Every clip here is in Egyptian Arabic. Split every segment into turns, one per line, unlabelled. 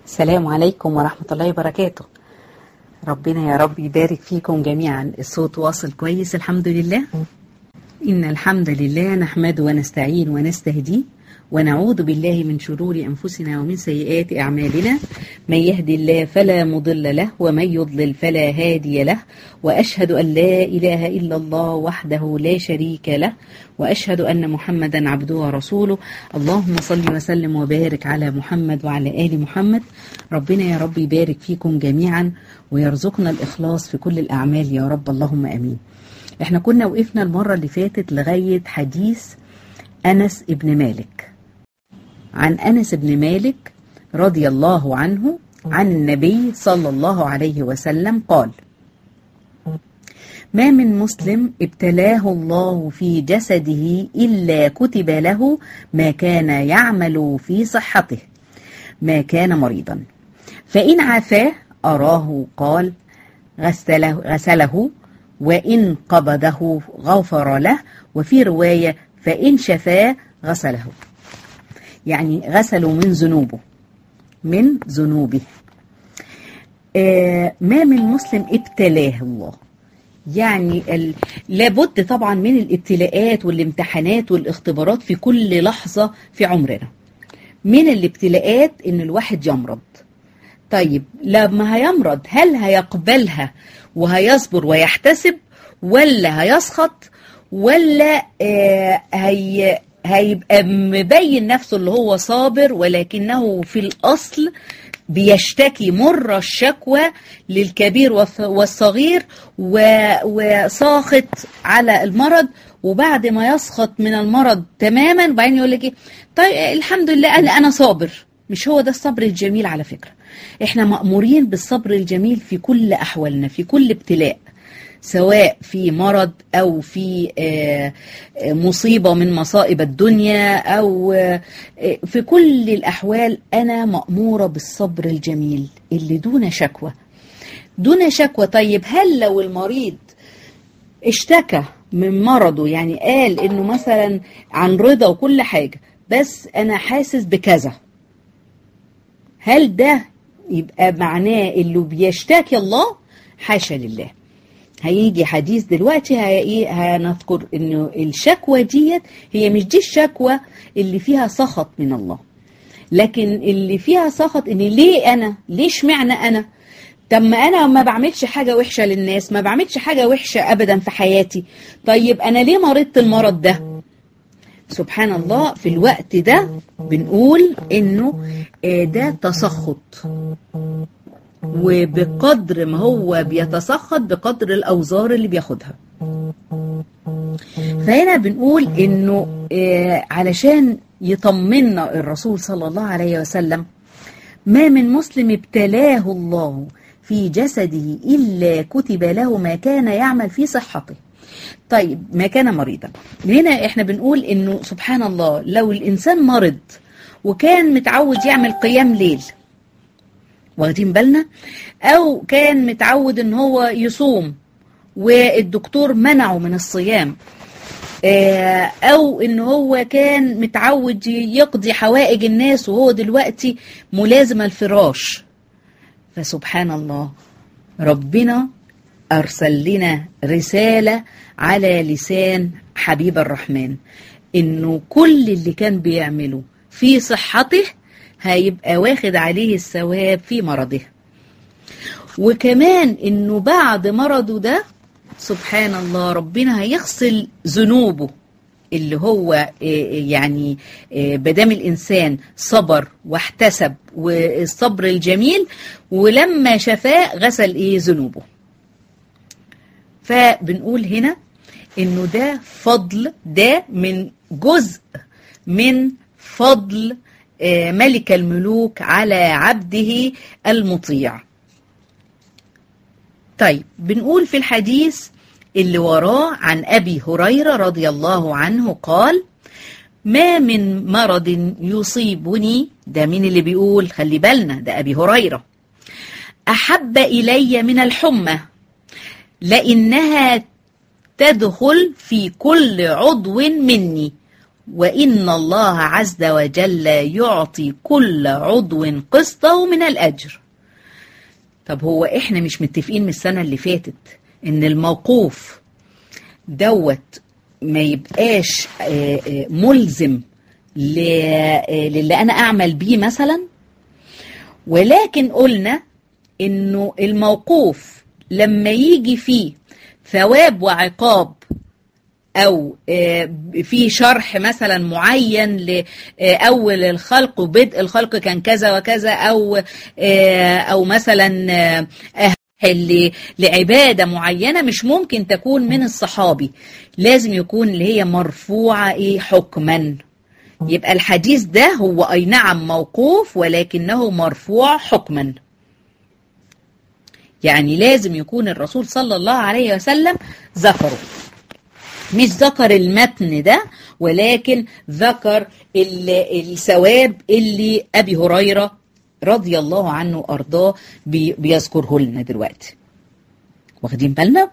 السلام عليكم ورحمة الله وبركاته ربنا يا رب يبارك فيكم جميعا الصوت واصل كويس الحمد لله إن الحمد لله نحمد ونستعين ونستهديه ونعوذ بالله من شرور أنفسنا ومن سيئات أعمالنا من يهدي الله فلا مضل له ومن يضلل فلا هادي له وأشهد أن لا إله إلا الله وحده لا شريك له وأشهد أن محمدا عبده ورسوله اللهم صل وسلم وبارك على محمد وعلى آل محمد ربنا يا رب يبارك فيكم جميعا ويرزقنا الإخلاص في كل الأعمال يا رب اللهم أمين احنا كنا وقفنا المرة اللي فاتت لغاية حديث أنس ابن مالك عن أنس بن مالك رضي الله عنه عن النبي صلى الله عليه وسلم قال ما من مسلم ابتلاه الله في جسده إلا كتب له ما كان يعمل في صحته ما كان مريضا فإن عافاه أراه قال غسله, غسله وإن قبضه غفر له وفي رواية فإن شفاه غسله يعني غسلوا من ذنوبه من ذنوبه آه ما من مسلم ابتلاه الله يعني ال... لابد طبعا من الابتلاءات والامتحانات والاختبارات في كل لحظة في عمرنا من الابتلاءات ان الواحد يمرض طيب لما هيمرض هل هيقبلها وهيصبر ويحتسب ولا هيسخط ولا آه هي هيبقى مبين نفسه اللي هو صابر ولكنه في الأصل بيشتكي مر الشكوى للكبير والصغير وساخط على المرض وبعد ما يسخط من المرض تماما وبعدين يقول لك ايه طيب الحمد لله انا انا صابر مش هو ده الصبر الجميل على فكره احنا مأمورين بالصبر الجميل في كل احوالنا في كل ابتلاء سواء في مرض أو في مصيبة من مصائب الدنيا أو في كل الأحوال أنا مأمورة بالصبر الجميل اللي دون شكوى دون شكوى طيب هل لو المريض اشتكى من مرضه يعني قال انه مثلا عن رضا وكل حاجة بس انا حاسس بكذا هل ده يبقى معناه اللي بيشتكي الله حاشا لله هيجي حديث دلوقتي ايه هنذكر انه الشكوى ديت هي مش دي الشكوى اللي فيها سخط من الله لكن اللي فيها سخط ان ليه انا ليش معنى انا طب ما انا ما بعملش حاجه وحشه للناس ما بعملش حاجه وحشه ابدا في حياتي طيب انا ليه مرضت المرض ده سبحان الله في الوقت ده بنقول انه ده تسخط وبقدر ما هو بيتسخط بقدر الأوزار اللي بياخدها فهنا بنقول انه علشان يطمنا الرسول صلى الله عليه وسلم ما من مسلم ابتلاه الله في جسده إلا كتب له ما كان يعمل في صحته طيب ما كان مريضا هنا احنا بنقول انه سبحان الله لو الإنسان مرض وكان متعود يعمل قيام ليل واخدين بالنا او كان متعود ان هو يصوم والدكتور منعه من الصيام او ان هو كان متعود يقضي حوائج الناس وهو دلوقتي ملازم الفراش فسبحان الله ربنا ارسل لنا رسالة على لسان حبيب الرحمن انه كل اللي كان بيعمله في صحته هيبقى واخد عليه الثواب في مرضه وكمان انه بعد مرضه ده سبحان الله ربنا هيغسل ذنوبه اللي هو يعني بدام الإنسان صبر واحتسب والصبر الجميل ولما شفاه غسل إيه ذنوبه فبنقول هنا إنه ده فضل ده من جزء من فضل ملك الملوك على عبده المطيع طيب بنقول في الحديث اللي وراه عن أبي هريرة رضي الله عنه قال ما من مرض يصيبني ده مين اللي بيقول خلي بالنا ده أبي هريرة أحب إلي من الحمى لإنها تدخل في كل عضو مني وإن الله عز وجل يعطي كل عضو قسطه من الأجر طب هو إحنا مش متفقين من السنة اللي فاتت إن الموقوف دوت ما يبقاش ملزم للي أنا أعمل بيه مثلا ولكن قلنا إنه الموقوف لما يجي فيه ثواب وعقاب او في شرح مثلا معين لاول الخلق وبدء الخلق كان كذا وكذا او او مثلا لعباده معينه مش ممكن تكون من الصحابي لازم يكون اللي هي مرفوعه ايه حكما يبقى الحديث ده هو اي نعم موقوف ولكنه مرفوع حكما يعني لازم يكون الرسول صلى الله عليه وسلم ذكره مش ذكر المتن ده ولكن ذكر الثواب اللي أبي هريرة رضي الله عنه وأرضاه بيذكره لنا دلوقتي واخدين بالنا؟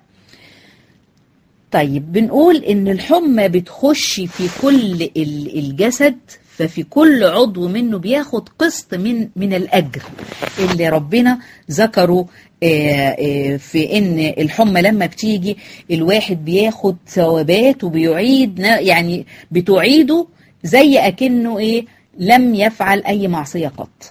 طيب بنقول إن الحمى بتخش في كل الجسد ففي كل عضو منه بياخد قسط من من الأجر اللي ربنا ذكره في ان الحمى لما بتيجي الواحد بياخد ثوابات وبيعيد يعني بتعيده زي اكنه ايه لم يفعل اي معصيه قط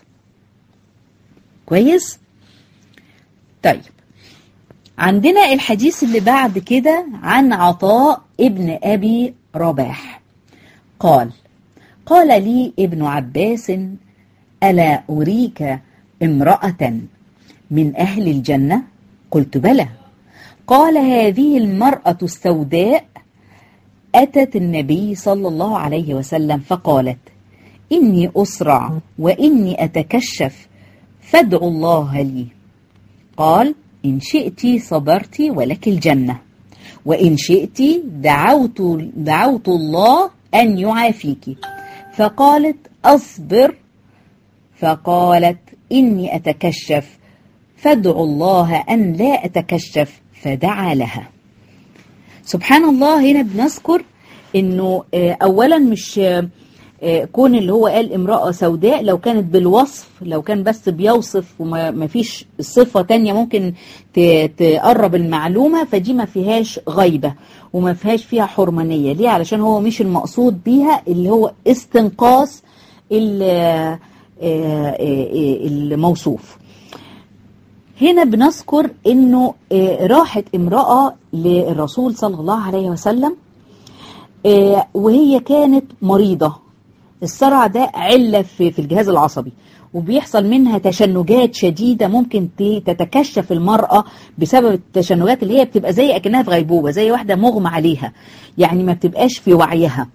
كويس طيب عندنا الحديث اللي بعد كده عن عطاء ابن ابي رباح قال قال لي ابن عباس الا اريك امراه من أهل الجنة؟ قلت بلى قال هذه المرأة السوداء أتت النبي صلى الله عليه وسلم فقالت إني أسرع وإني أتكشف فادعوا الله لي قال إن شئت صبرت ولك الجنة وإن شئت دعوت, دعوت الله أن يعافيك فقالت أصبر فقالت إني أتكشف فادعوا الله أن لا أتكشف فدعا لها سبحان الله هنا بنذكر أنه أولا مش كون اللي هو قال امرأة سوداء لو كانت بالوصف لو كان بس بيوصف وما فيش صفة تانية ممكن تقرب المعلومة فدي ما فيهاش غيبة وما فيهاش فيها حرمانية ليه علشان هو مش المقصود بيها اللي هو استنقاص الموصوف هنا بنذكر انه راحت امرأة للرسول صلى الله عليه وسلم وهي كانت مريضة الصرع ده علة في الجهاز العصبي وبيحصل منها تشنجات شديدة ممكن تتكشف المرأة بسبب التشنجات اللي هي بتبقى زي أكنها في غيبوبة زي واحدة مغمى عليها يعني ما بتبقاش في وعيها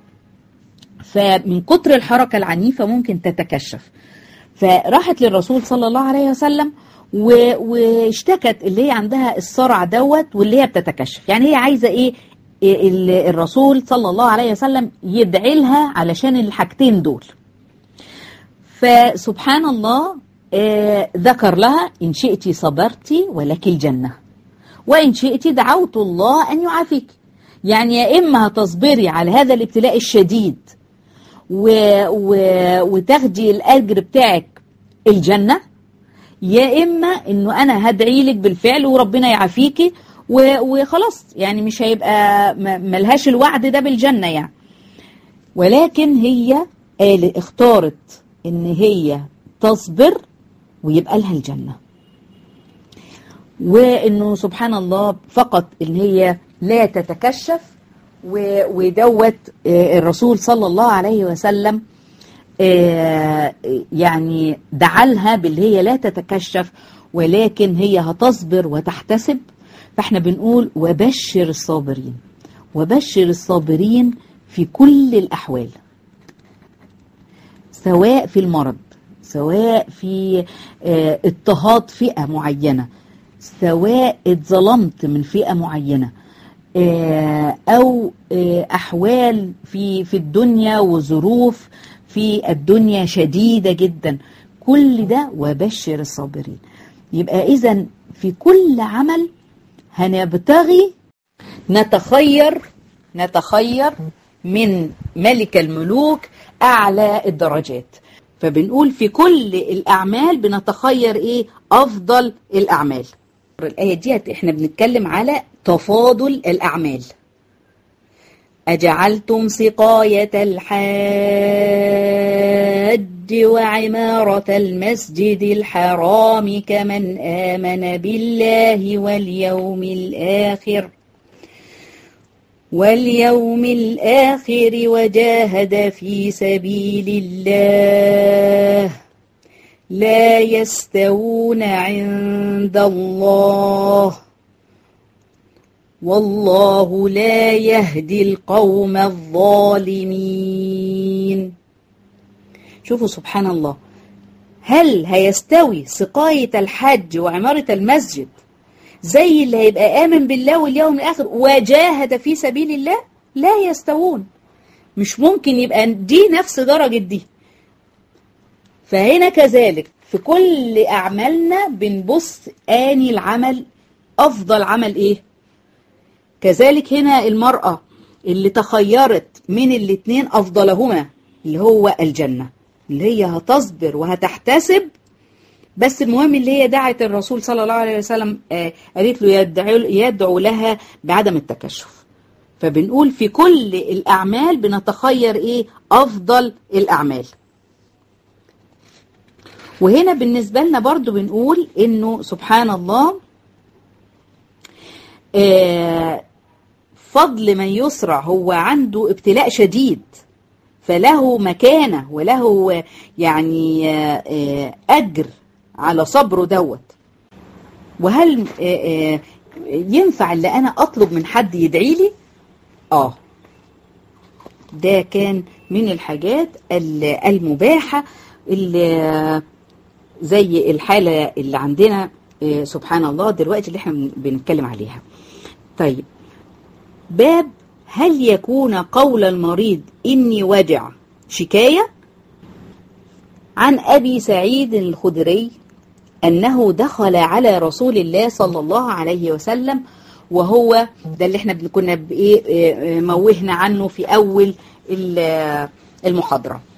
فمن كتر الحركة العنيفة ممكن تتكشف فراحت للرسول صلى الله عليه وسلم واشتكت اللي هي عندها الصرع دوت واللي هي بتتكشف يعني هي عايزة ايه الرسول صلى الله عليه وسلم يدعي لها علشان الحاجتين دول فسبحان الله آه ذكر لها إن شئت صبرت ولك الجنة وإن شئت دعوت الله أن يعافيك يعني يا إما هتصبري على هذا الابتلاء الشديد و... و... وتاخدي الأجر بتاعك الجنة يا إما إنه أنا هدعي لك بالفعل وربنا يعافيكي وخلاص يعني مش هيبقى ملهاش الوعد ده بالجنة يعني ولكن هي قال اختارت ان هي تصبر ويبقى لها الجنة وانه سبحان الله فقط ان هي لا تتكشف ودوت الرسول صلى الله عليه وسلم يعني دعالها باللي هي لا تتكشف ولكن هي هتصبر وتحتسب فاحنا بنقول وبشر الصابرين وبشر الصابرين في كل الأحوال سواء في المرض سواء في اضطهاد فئة معينة سواء اتظلمت من فئة معينة أو أحوال في في الدنيا وظروف في الدنيا شديدة جدا كل ده وبشر الصابرين يبقى إذا في كل عمل هنبتغي نتخير نتخير من ملك الملوك أعلى الدرجات فبنقول في كل الأعمال بنتخير إيه أفضل الأعمال الآية دي إحنا بنتكلم على تفاضل الأعمال أجعلتم سقاية الحاج وعمارة المسجد الحرام كمن آمن بالله واليوم الآخر واليوم الآخر وجاهد في سبيل الله لا يستوون عند الله والله لا يهدي القوم الظالمين شوفوا سبحان الله هل هيستوي سقاية الحج وعمارة المسجد زي اللي هيبقى آمن بالله واليوم الآخر وجاهد في سبيل الله لا يستوون مش ممكن يبقى دي نفس درجة دي فهنا كذلك في كل أعمالنا بنبص آني العمل أفضل عمل إيه كذلك هنا المرأة اللي تخيرت من الاتنين أفضلهما اللي هو الجنة اللي هي هتصبر وهتحتسب بس المهم اللي هي دعت الرسول صلى الله عليه وسلم آه قالت له يدعو, يدعو لها بعدم التكشف فبنقول في كل الأعمال بنتخير إيه أفضل الأعمال وهنا بالنسبة لنا برضو بنقول إنه سبحان الله آه فضل من يسرع هو عنده ابتلاء شديد فله مكانة وله يعني آه أجر على صبره دوت وهل ينفع اللي انا اطلب من حد يدعي لي اه ده كان من الحاجات المباحة اللي زي الحالة اللي عندنا سبحان الله دلوقتي اللي احنا بنتكلم عليها طيب باب هل يكون قول المريض إني وجع شكاية عن أبي سعيد الخدري أنه دخل على رسول الله صلى الله عليه وسلم وهو ده اللي احنا كنا بإيه موهنا عنه في أول المحاضرة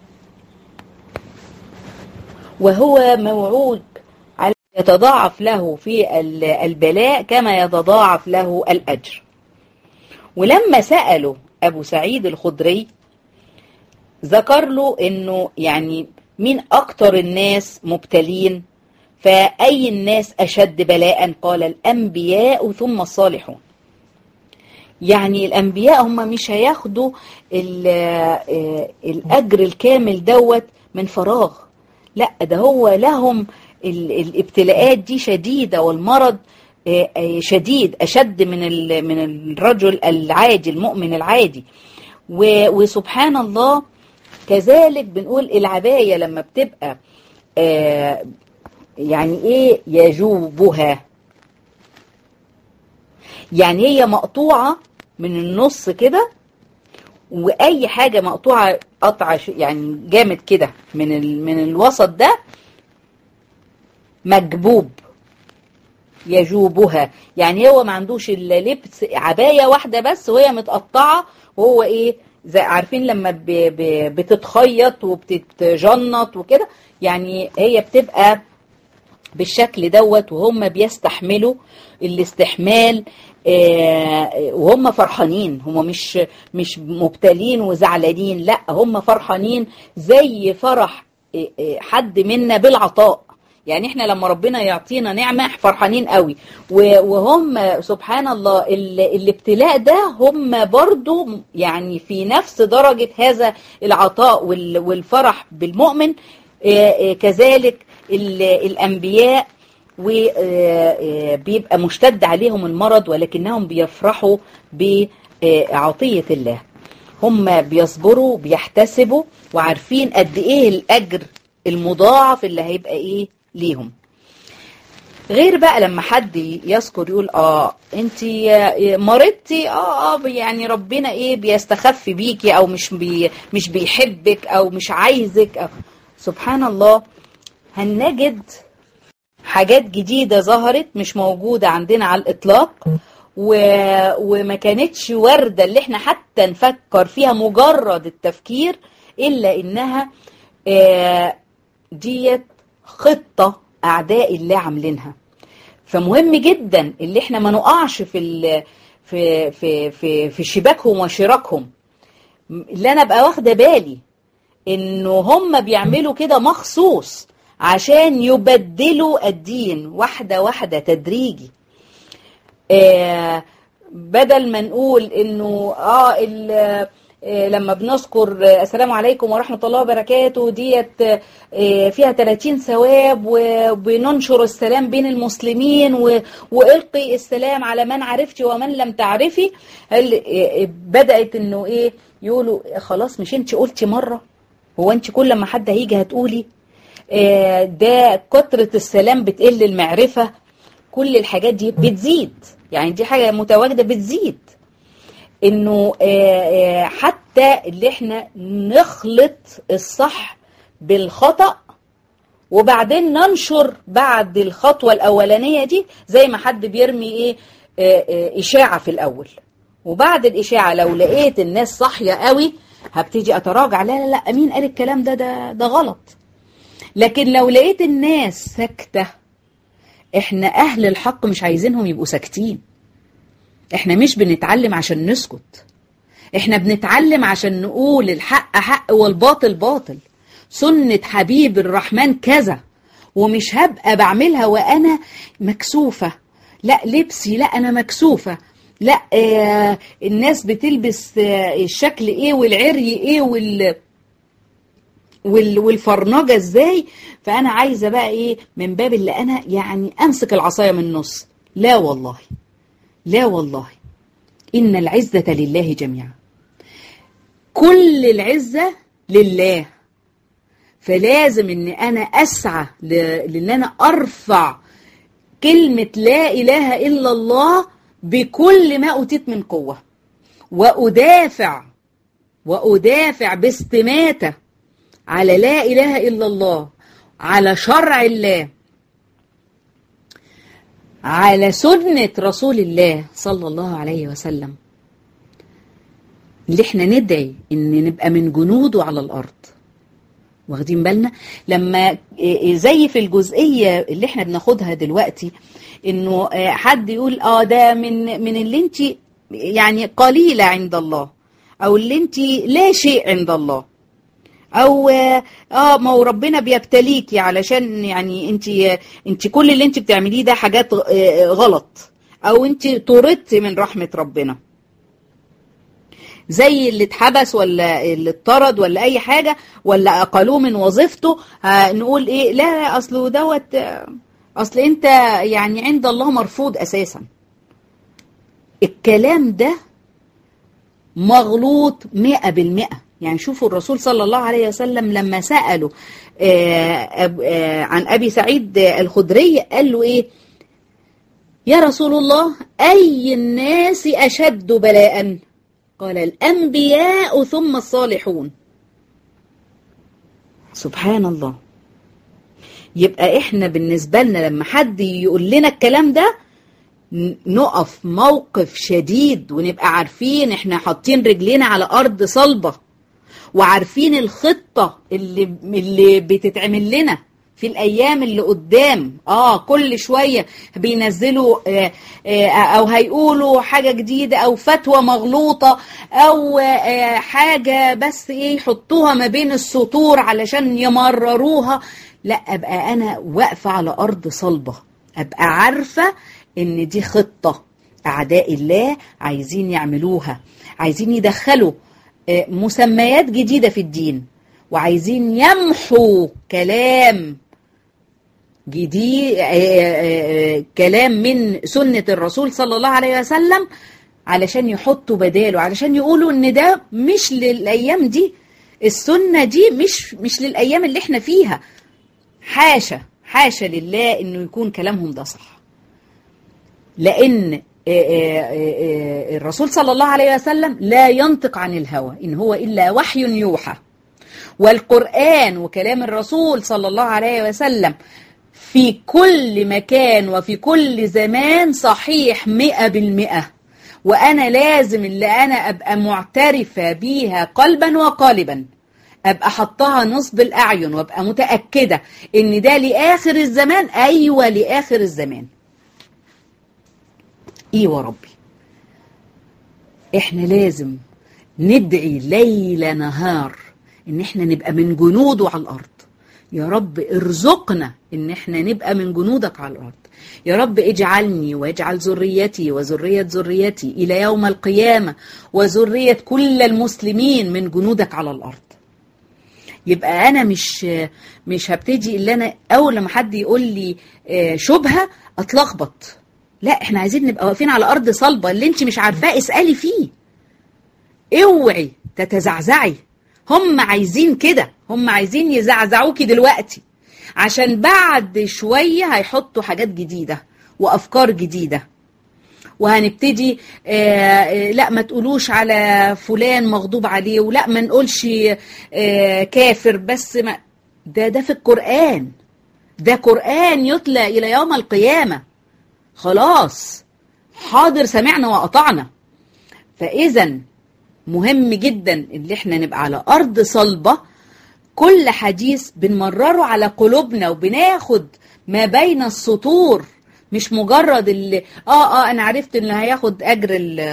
وهو موعود على يتضاعف له في البلاء كما يتضاعف له الأجر ولما سأله أبو سعيد الخدري ذكر له أنه يعني مين أكتر الناس مبتلين فأي الناس أشد بلاء قال الأنبياء ثم الصالحون يعني الأنبياء هم مش هياخدوا الأجر الكامل دوت من فراغ لا ده هو لهم الابتلاءات دي شديدة والمرض شديد أشد من من الرجل العادي المؤمن العادي وسبحان الله كذلك بنقول العباية لما بتبقى يعني ايه يجوبها يعني هي مقطوعة من النص كده واي حاجة مقطوعة قطعة يعني جامد كده من ال من الوسط ده مجبوب يجوبها يعني هو ما عندوش الا لبس عباية واحدة بس وهي متقطعة وهو ايه زي عارفين لما ب ب بتتخيط وبتتجنط وكده يعني هي بتبقى بالشكل دوت وهم بيستحملوا الاستحمال آه وهم فرحانين هم مش مش مبتلين وزعلانين لا هم فرحانين زي فرح آه حد منا بالعطاء يعني احنا لما ربنا يعطينا نعمة فرحانين قوي وهم سبحان الله الابتلاء ده هم برضو يعني في نفس درجة هذا العطاء والفرح بالمؤمن كذلك الأنبياء وبيبقى مشتد عليهم المرض ولكنهم بيفرحوا بعطية الله هم بيصبروا بيحتسبوا وعارفين قد ايه الأجر المضاعف اللي هيبقى ايه ليهم غير بقى لما حد يذكر يقول اه انت مرضتي اه اه يعني ربنا ايه بيستخف بيكي او مش بي مش بيحبك او مش عايزك أو سبحان الله هنجد حاجات جديدة ظهرت مش موجودة عندنا على الإطلاق و... وما كانتش واردة اللي احنا حتى نفكر فيها مجرد التفكير إلا إنها آه ديت خطة أعداء الله عاملينها فمهم جدا اللي احنا ما نقعش في ال... في في في في شباكهم وشراكهم اللي انا ابقى واخده بالي انه هم بيعملوا كده مخصوص عشان يبدلوا الدين واحده واحده تدريجي آه بدل ما نقول انه اه ال لما بنذكر السلام عليكم ورحمة الله وبركاته ديت فيها 30 ثواب وبننشر السلام بين المسلمين وإلقي السلام على من عرفتي ومن لم تعرفي بدأت انه ايه يقولوا خلاص مش انت قلتي مرة هو انت كل ما حد هيجي هتقولي ده كترة السلام بتقل المعرفة كل الحاجات دي بتزيد يعني دي حاجة متواجدة بتزيد انه حتى اللي احنا نخلط الصح بالخطأ وبعدين ننشر بعد الخطوة الأولانية دي زي ما حد بيرمي ايه إشاعة في الأول وبعد الإشاعة لو لقيت الناس صاحية قوي هبتدي أتراجع لا لا لا مين قال الكلام ده ده ده غلط لكن لو لقيت الناس ساكتة احنا أهل الحق مش عايزينهم يبقوا ساكتين احنا مش بنتعلم عشان نسكت احنا بنتعلم عشان نقول الحق حق والباطل باطل سنة حبيب الرحمن كذا ومش هبقى بعملها وانا مكسوفة لا لبسي لا انا مكسوفة لا آه الناس بتلبس آه الشكل ايه والعري ايه وال وال والفرنجة ازاي فانا عايزة بقى ايه من باب اللي انا يعني امسك العصاية من النص لا والله لا والله إن العزة لله جميعا كل العزة لله فلازم ان انا اسعى لان انا ارفع كلمة لا اله الا الله بكل ما اوتيت من قوة وادافع وادافع باستماتة على لا اله الا الله على شرع الله على سنة رسول الله صلى الله عليه وسلم اللي احنا ندعي ان نبقى من جنوده على الارض واخدين بالنا لما زي في الجزئية اللي احنا بناخدها دلوقتي انه حد يقول اه ده من من اللي انت يعني قليلة عند الله او اللي انت لا شيء عند الله او اه ما هو ربنا بيبتليكي علشان يعني انت انت كل اللي انت بتعمليه ده حاجات غلط او انت طردت من رحمة ربنا زي اللي اتحبس ولا اللي اتطرد ولا اي حاجة ولا اقلوه من وظيفته نقول ايه لا اصله دوت اصل انت يعني عند الله مرفوض اساسا الكلام ده مغلوط مئة بالمئة يعني شوفوا الرسول صلى الله عليه وسلم لما سألوا عن أبي سعيد الخدري قال له إيه يا رسول الله أي الناس أشد بلاء قال الأنبياء ثم الصالحون سبحان الله يبقى إحنا بالنسبة لنا لما حد يقول لنا الكلام ده نقف موقف شديد ونبقى عارفين احنا حاطين رجلينا على أرض صلبة وعارفين الخطة اللي, اللي بتتعمل لنا في الأيام اللي قدام آه كل شوية بينزلوا آه آه أو هيقولوا حاجة جديدة أو فتوى مغلوطة أو آه حاجة بس إيه يحطوها ما بين السطور علشان يمرروها لا أبقى أنا واقفة على أرض صلبة أبقى عارفة إن دي خطة أعداء الله عايزين يعملوها عايزين يدخلوا مسميات جديدة في الدين وعايزين يمحوا كلام جديد كلام من سنة الرسول صلى الله عليه وسلم علشان يحطوا بداله علشان يقولوا ان ده مش للأيام دي السنة دي مش مش للأيام اللي احنا فيها حاشا حاشا لله انه يكون كلامهم ده صح لان الرسول صلى الله عليه وسلم لا ينطق عن الهوى إن هو إلا وحي يوحى والقرآن وكلام الرسول صلى الله عليه وسلم في كل مكان وفي كل زمان صحيح مئة بالمئة وأنا لازم اللي أنا أبقى معترفة بيها قلبا وقالبا أبقى حطها نصب الأعين وأبقى متأكدة إن ده لآخر الزمان أيوة لآخر الزمان إيه وربي إحنا لازم ندعي ليل نهار إن إحنا نبقى من جنوده على الأرض يا رب ارزقنا ان احنا نبقى من جنودك على الارض يا رب اجعلني واجعل ذريتي وذرية ذريتي الى يوم القيامة وذرية كل المسلمين من جنودك على الارض يبقى انا مش مش هبتدي الا انا اول لما حد يقول لي شبهة اتلخبط لا احنا عايزين نبقى واقفين على ارض صلبة اللي انت مش عارفاه اسألي فيه اوعي تتزعزعي هم عايزين كده هم عايزين يزعزعوكي دلوقتي عشان بعد شوية هيحطوا حاجات جديدة وأفكار جديدة وهنبتدي آه لا ما تقولوش على فلان مغضوب عليه ولا ما نقولش آه كافر بس ما ده ده في القرآن ده قرآن يتلى إلى يوم القيامة خلاص حاضر سمعنا وأطعنا فإذا مهم جدا ان احنا نبقى على ارض صلبة كل حديث بنمرره على قلوبنا وبناخد ما بين السطور مش مجرد اللي اه اه انا عرفت ان هياخد اجر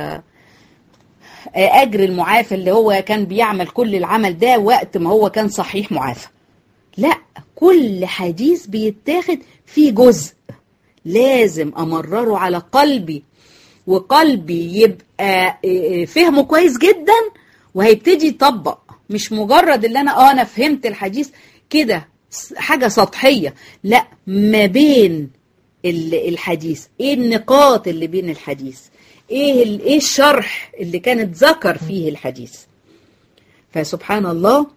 اجر المعافى اللي هو كان بيعمل كل العمل ده وقت ما هو كان صحيح معافى لا كل حديث بيتاخد فيه جزء لازم امرره على قلبي وقلبي يبقى فهمه كويس جدا وهيبتدي يطبق مش مجرد اللي انا اه انا فهمت الحديث كده حاجة سطحية لا ما بين الحديث ايه النقاط اللي بين الحديث ايه ايه الشرح اللي كانت ذكر فيه الحديث فسبحان الله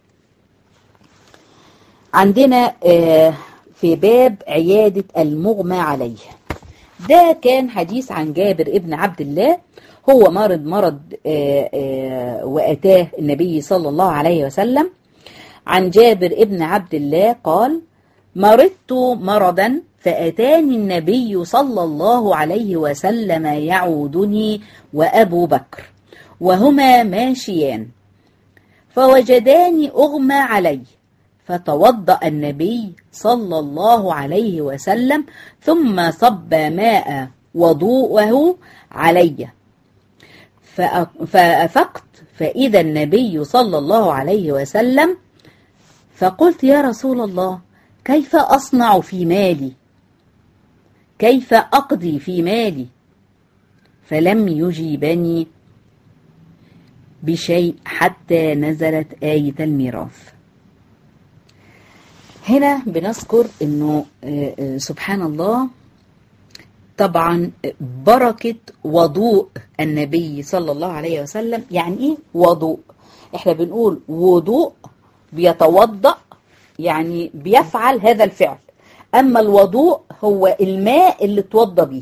عندنا في باب عيادة المغمى عليه ده كان حديث عن جابر ابن عبد الله هو مرض مرض آآ آآ وأتاه النبي صلى الله عليه وسلم عن جابر ابن عبد الله قال مرضت مرضا فأتاني النبي صلى الله عليه وسلم يعودني وأبو بكر وهما ماشيان فوجداني أغمى علي فتوضأ النبي صلى الله عليه وسلم ثم صب ماء وضوءه علي فأفقت فإذا النبي صلى الله عليه وسلم فقلت يا رسول الله كيف أصنع في مالي كيف أقضي في مالي فلم يجيبني بشيء حتى نزلت آية الميراث هنا بنذكر انه سبحان الله طبعا بركة وضوء النبي صلى الله عليه وسلم يعني ايه وضوء احنا بنقول وضوء بيتوضأ يعني بيفعل هذا الفعل اما الوضوء هو الماء اللي توضى به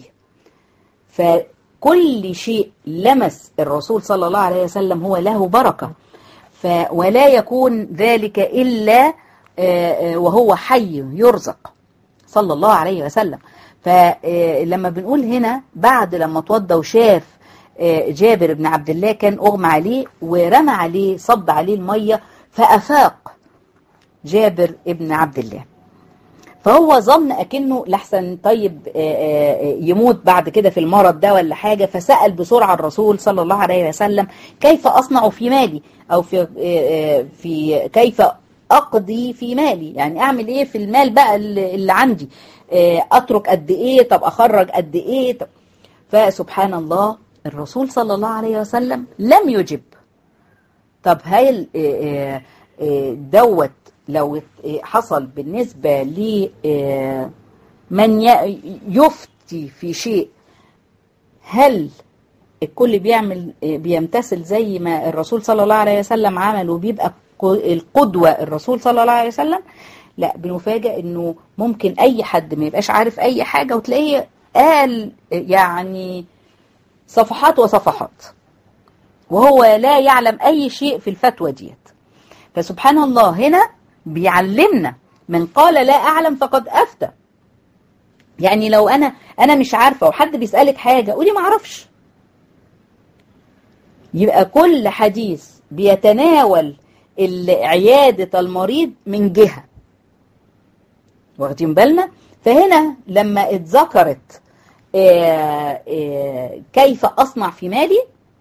فكل شيء لمس الرسول صلى الله عليه وسلم هو له بركة ف ولا يكون ذلك إلا وهو حي يرزق صلى الله عليه وسلم فلما بنقول هنا بعد لما توضى وشاف جابر بن عبد الله كان أغمى عليه ورمى عليه صب عليه المية فأفاق جابر ابن عبد الله فهو ظن أكنه لحسن طيب يموت بعد كده في المرض ده ولا حاجة فسأل بسرعة الرسول صلى الله عليه وسلم كيف أصنع في مالي أو في, في كيف أقضي في مالي يعني أعمل إيه في المال بقى اللي عندي أترك قد إيه طب أخرج قد إيه طب فسبحان الله الرسول صلى الله عليه وسلم لم يجب طب هل دوت لو حصل بالنسبة لمن يفتي في شيء هل الكل بيعمل بيمتثل زي ما الرسول صلى الله عليه وسلم عمل وبيبقى القدوة الرسول صلى الله عليه وسلم لا بنفاجئ انه ممكن اي حد ما يبقاش عارف اي حاجة وتلاقيه قال يعني صفحات وصفحات وهو لا يعلم اي شيء في الفتوى ديت فسبحان الله هنا بيعلمنا من قال لا أعلم فقد أفتى يعني لو انا انا مش عارفه وحد بيسالك حاجه قولي ما اعرفش يبقى كل حديث بيتناول عياده المريض من جهه واخدين بالنا فهنا لما اتذكرت آآ آآ كيف اصنع في مالي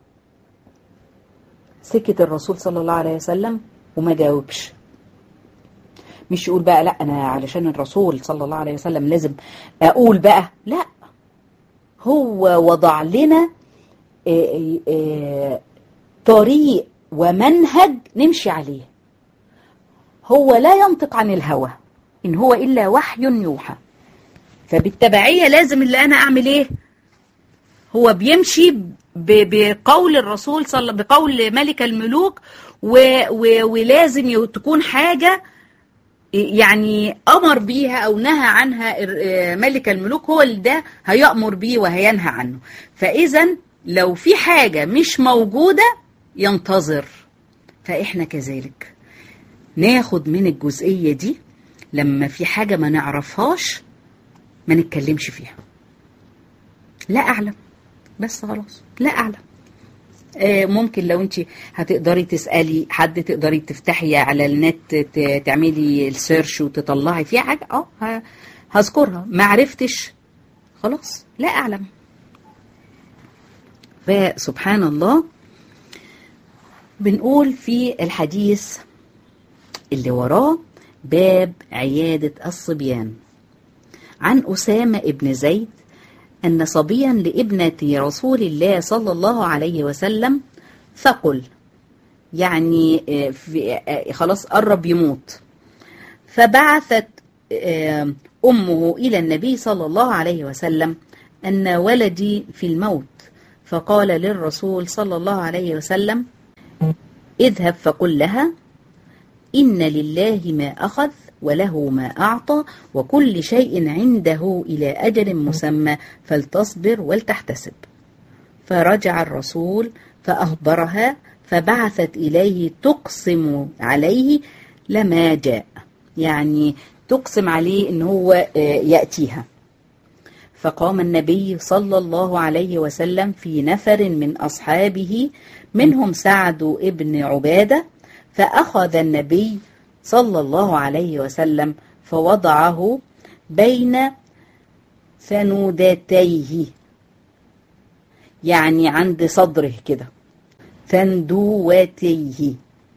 سكت الرسول صلى الله عليه وسلم وما جاوبش مش يقول بقى لا انا علشان الرسول صلى الله عليه وسلم لازم اقول بقى لا هو وضع لنا آآ آآ طريق ومنهج نمشي عليه هو لا ينطق عن الهوى ان هو الا وحي يوحى فبالتبعية لازم اللي انا اعمل ايه هو بيمشي بقول الرسول صلى بقول ملك الملوك و و ولازم تكون حاجة يعني أمر بيها أو نهى عنها ملك الملوك هو اللي ده هيأمر بيه وهينهى عنه فإذا لو في حاجة مش موجودة ينتظر فإحنا كذلك ناخد من الجزئية دي لما في حاجة ما نعرفهاش ما نتكلمش فيها لا أعلم بس خلاص لا أعلم ممكن لو انت هتقدري تسالي حد تقدري تفتحي على النت تعملي السيرش وتطلعي فيها حاجه اه هذكرها ما عرفتش خلاص لا اعلم فسبحان الله بنقول في الحديث اللي وراه باب عياده الصبيان عن اسامه ابن زيد أن صبيا لابنة رسول الله صلى الله عليه وسلم ثقل يعني في خلاص قرب يموت فبعثت أمه إلى النبي صلى الله عليه وسلم أن ولدي في الموت فقال للرسول صلى الله عليه وسلم اذهب فقل لها إن لله ما أخذ وله ما أعطى وكل شيء عنده إلى أجل مسمى فلتصبر ولتحتسب فرجع الرسول فأخبرها فبعثت إليه تقسم عليه لما جاء يعني تقسم عليه إن هو يأتيها فقام النبي صلى الله عليه وسلم في نفر من أصحابه منهم سعد ابن عبادة فأخذ النبي صلى الله عليه وسلم فوضعه بين ثنودتيه يعني عند صدره كده ثندوتيه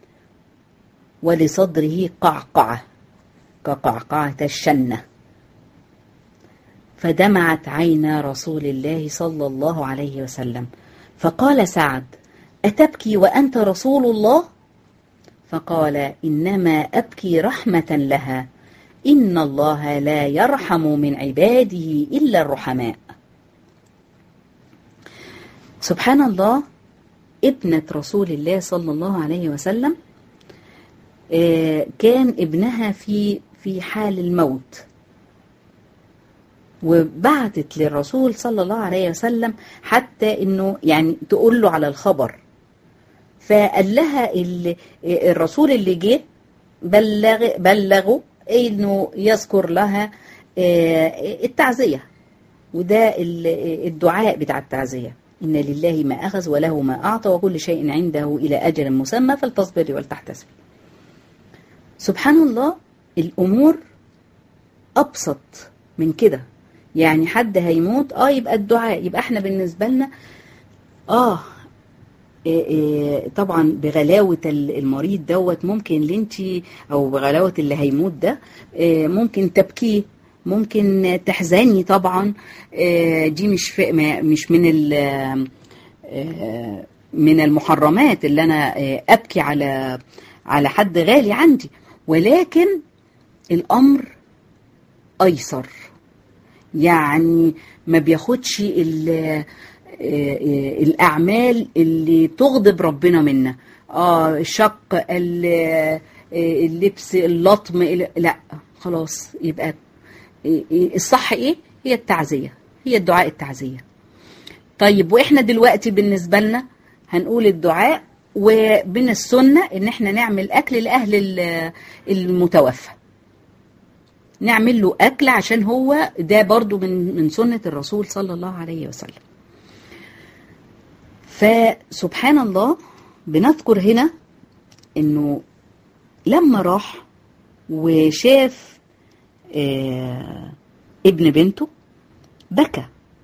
ولصدره قعقعة كقعقعة الشنة فدمعت عينا رسول الله صلى الله عليه وسلم فقال سعد أتبكي وأنت رسول الله؟ فقال إنما أبكي رحمة لها إن الله لا يرحم من عباده إلا الرحماء سبحان الله ابنة رسول الله صلى الله عليه وسلم كان ابنها في في حال الموت وبعتت للرسول صلى الله عليه وسلم حتى انه يعني تقول له على الخبر فقال لها الرسول اللي جه بلغ بلغه انه يذكر لها التعزيه وده الدعاء بتاع التعزيه ان لله ما اخذ وله ما اعطى وكل شيء عنده الى اجل مسمى فلتصبري ولتحتسبي سبحان الله الامور ابسط من كده يعني حد هيموت اه يبقى الدعاء يبقى احنا بالنسبه لنا اه طبعا بغلاوة المريض دوت ممكن اللي انت او بغلاوة اللي هيموت ده ممكن تبكيه ممكن تحزني طبعا دي مش مش من من المحرمات اللي انا ابكي على على حد غالي عندي ولكن الامر ايسر يعني ما بياخدش الأعمال اللي تغضب ربنا منا آه شق اللبس اللطم لا خلاص يبقى الصح ايه هي التعزية هي الدعاء التعزية طيب واحنا دلوقتي بالنسبة لنا هنقول الدعاء وبين السنة ان احنا نعمل اكل لاهل المتوفى نعمل له اكل عشان هو ده برضو من من سنه الرسول صلى الله عليه وسلم فسبحان الله بنذكر هنا انه لما راح وشاف آه ابن بنته بكى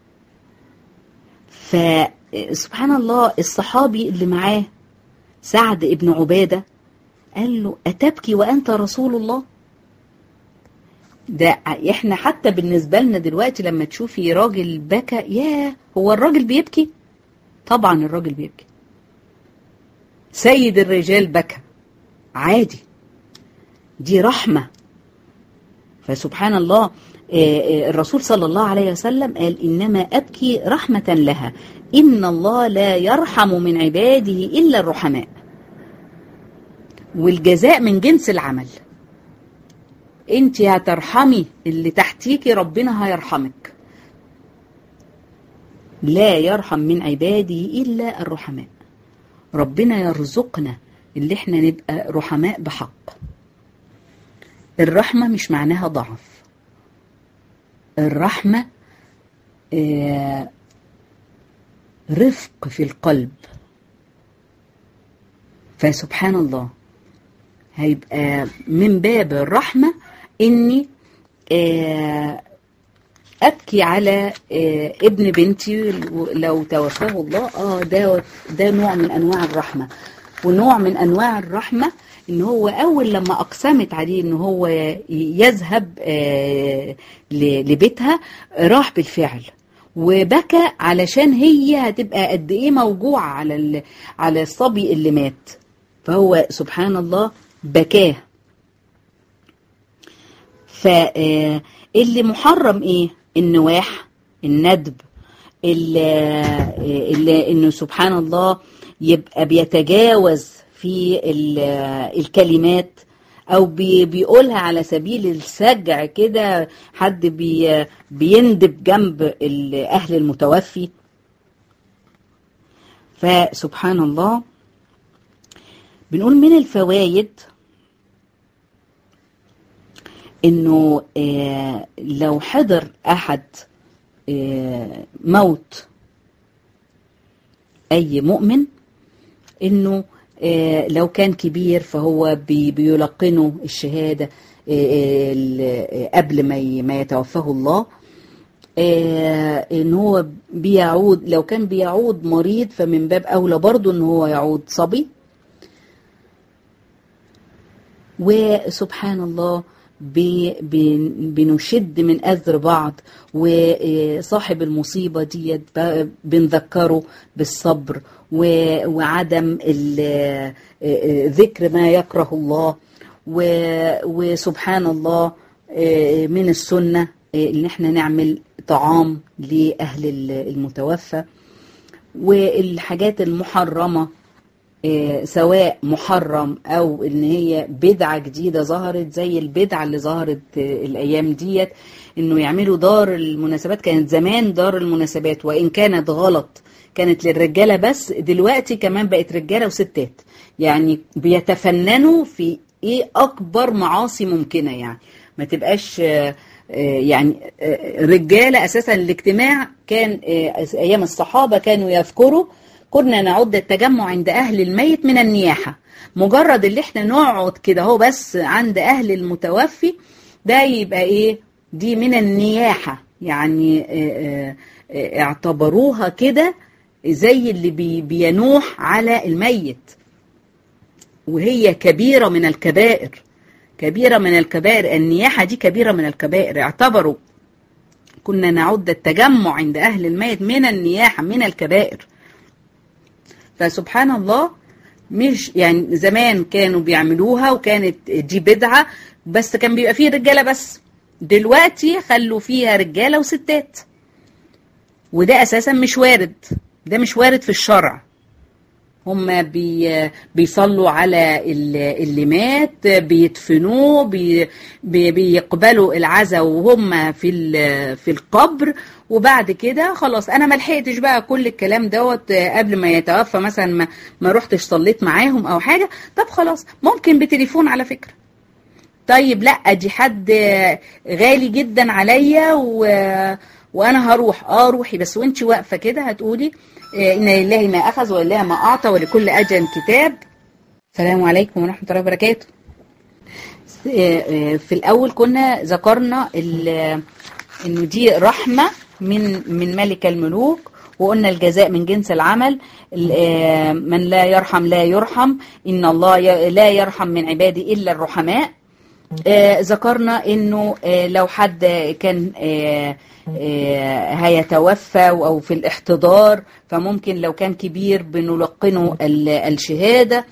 فسبحان الله الصحابي اللي معاه سعد ابن عبادة قال له أتبكي وأنت رسول الله ده احنا حتى بالنسبة لنا دلوقتي لما تشوفي راجل بكى يا هو الراجل بيبكي طبعا الراجل بيبكي سيد الرجال بكى عادي دي رحمة فسبحان الله الرسول صلى الله عليه وسلم قال إنما أبكي رحمة لها إن الله لا يرحم من عباده إلا الرحماء والجزاء من جنس العمل انت هترحمي اللي تحتيكي ربنا هيرحمك لا يرحم من عباده إلا الرحماء ربنا يرزقنا اللي احنا نبقى رحماء بحق الرحمة مش معناها ضعف الرحمة آه رفق في القلب فسبحان الله هيبقى من باب الرحمة اني آه ابكي على آه ابن بنتي لو توفاه الله اه ده ده نوع من انواع الرحمه ونوع من انواع الرحمه ان هو اول لما اقسمت عليه ان هو يذهب آه لبيتها راح بالفعل وبكى علشان هي هتبقى قد ايه موجوعه على على الصبي اللي مات فهو سبحان الله بكاه فاللي محرم ايه النواح الندب اللي, اللي انه سبحان الله يبقى بيتجاوز في الكلمات او بي بيقولها على سبيل السجع كده حد بي بيندب جنب اهل المتوفي فسبحان الله بنقول من الفوائد انه آه لو حضر احد آه موت اي مؤمن انه آه لو كان كبير فهو بي بيلقنه الشهاده قبل ما ما يتوفاه الله ان هو بيعود لو كان بيعود مريض فمن باب اولى برضه ان هو يعود صبي وسبحان الله بنشد من أذر بعض وصاحب المصيبة ديت بنذكره بالصبر وعدم ذكر ما يكره الله وسبحان الله من السنة ان احنا نعمل طعام لأهل المتوفى والحاجات المحرمة سواء محرم او ان هي بدعه جديده ظهرت زي البدعه اللي ظهرت الايام ديت انه يعملوا دار المناسبات كانت زمان دار المناسبات وان كانت غلط كانت للرجاله بس دلوقتي كمان بقت رجاله وستات يعني بيتفننوا في ايه اكبر معاصي ممكنه يعني ما تبقاش يعني رجاله اساسا الاجتماع كان ايام الصحابه كانوا يذكروا كنا نعد التجمع عند أهل الميت من النياحة مجرد اللي احنا نقعد كده هو بس عند أهل المتوفي ده يبقى ايه دي من النياحة يعني اه اه اعتبروها كده زي اللي بي بينوح على الميت وهي كبيرة من الكبائر كبيرة من الكبائر النياحة دي كبيرة من الكبائر اعتبروا كنا نعد التجمع عند أهل الميت من النياحة من الكبائر فسبحان الله مش يعني زمان كانوا بيعملوها وكانت دي بدعة بس كان بيبقى فيه رجالة بس دلوقتي خلوا فيها رجالة وستات وده أساسا مش وارد ده مش وارد في الشرع هم بي بيصلوا على اللي مات بيدفنوه بي بيقبلوا العزاء وهم في في القبر وبعد كده خلاص انا ما لحقتش بقى كل الكلام دوت قبل ما يتوفى مثلا ما, ما رحتش صليت معاهم او حاجه طب خلاص ممكن بتليفون على فكره طيب لا دي حد غالي جدا عليا و... وانا هروح اه روحي بس وانت واقفه كده هتقولي ان لله ما اخذ ولله ما اعطى ولكل اجل كتاب السلام عليكم ورحمه الله وبركاته في الاول كنا ذكرنا انه دي رحمه من من ملك الملوك وقلنا الجزاء من جنس العمل من لا يرحم لا يرحم ان الله لا يرحم من عباده الا الرحماء ذكرنا انه لو حد كان هيتوفى او في الاحتضار فممكن لو كان كبير بنلقنه الشهاده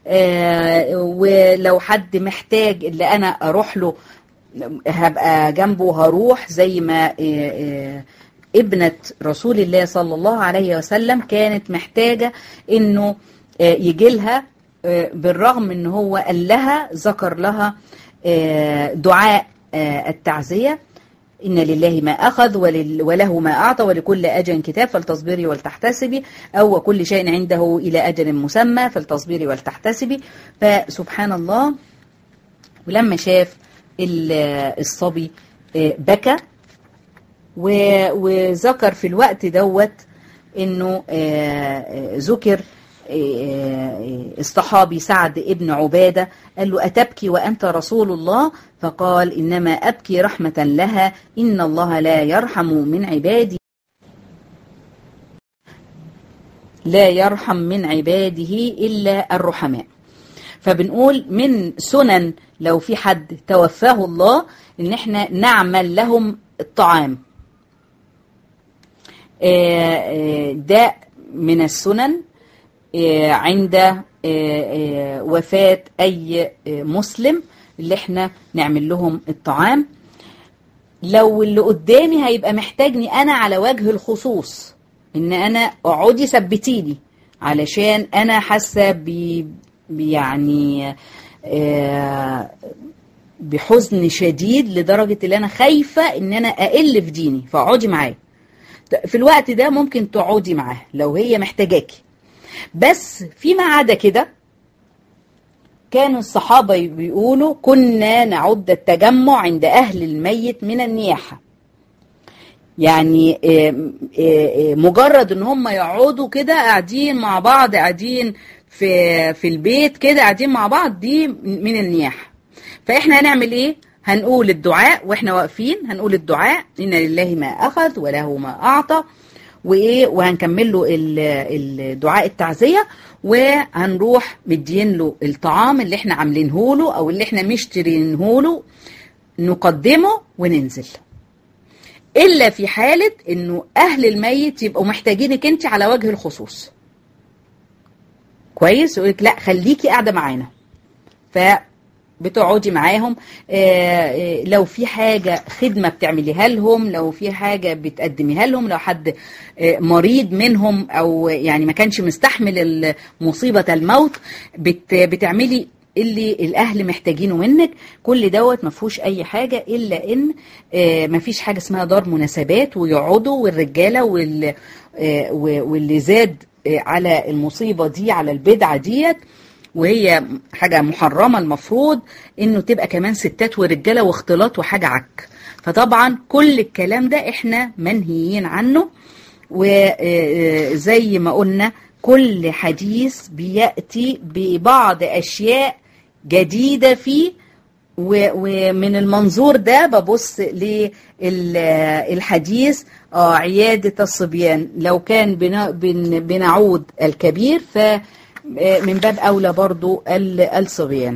ولو حد محتاج اللي انا اروح له هبقى جنبه هروح زي ما ابنة رسول الله صلى الله عليه وسلم كانت محتاجة انه يجي لها بالرغم ان هو قال لها ذكر لها دعاء التعزية إن لله ما أخذ وله ما أعطى ولكل أجل كتاب فلتصبري ولتحتسبي أو وكل شيء عنده إلى أجل مسمى فلتصبري ولتحتسبي فسبحان الله ولما شاف الصبي بكى وذكر في الوقت دوت انه ذكر الصحابي سعد ابن عبادة قال له أتبكي وأنت رسول الله فقال إنما أبكي رحمة لها إن الله لا يرحم من عباده لا يرحم من عباده إلا الرحماء فبنقول من سنن لو في حد توفاه الله إن احنا نعمل لهم الطعام ده من السنن عند وفاة أي مسلم اللي احنا نعمل لهم الطعام لو اللي قدامي هيبقى محتاجني أنا على وجه الخصوص إن أنا اقعدي ثبتيني علشان أنا حاسة يعني بحزن شديد لدرجة اللي أنا خايفة إن أنا أقل في ديني فاقعدي معايا في الوقت ده ممكن تقعدي معاها لو هي محتاجاكي بس فيما عدا كده كانوا الصحابة بيقولوا كنا نعد التجمع عند أهل الميت من النياحة يعني مجرد ان هم يقعدوا كده قاعدين مع بعض قاعدين في في البيت كده قاعدين مع بعض دي من النياحة فاحنا هنعمل ايه هنقول الدعاء واحنا واقفين هنقول الدعاء ان لله ما اخذ وله ما اعطى وايه وهنكمل له الدعاء التعزيه وهنروح مدين له الطعام اللي احنا عاملينه له او اللي احنا مشترينه له نقدمه وننزل الا في حاله انه اهل الميت يبقوا محتاجينك انت على وجه الخصوص كويس يقول لا خليكي قاعده معانا ف بتقعدي معاهم لو في حاجة خدمة بتعمليها لهم لو في حاجة بتقدميها لهم لو حد مريض منهم أو يعني ما كانش مستحمل مصيبة الموت بتعملي اللي الأهل محتاجينه منك كل دوت ما فيهوش أي حاجة إلا إن ما فيش حاجة اسمها دار مناسبات ويقعدوا والرجالة واللي زاد على المصيبة دي على البدعة ديت وهي حاجة محرمة المفروض انه تبقى كمان ستات ورجالة واختلاط وحاجة عك فطبعا كل الكلام ده احنا منهيين عنه وزي ما قلنا كل حديث بيأتي ببعض اشياء جديدة فيه ومن المنظور ده ببص للحديث عيادة الصبيان لو كان بنعود الكبير ف من باب أولى برضو الصبيان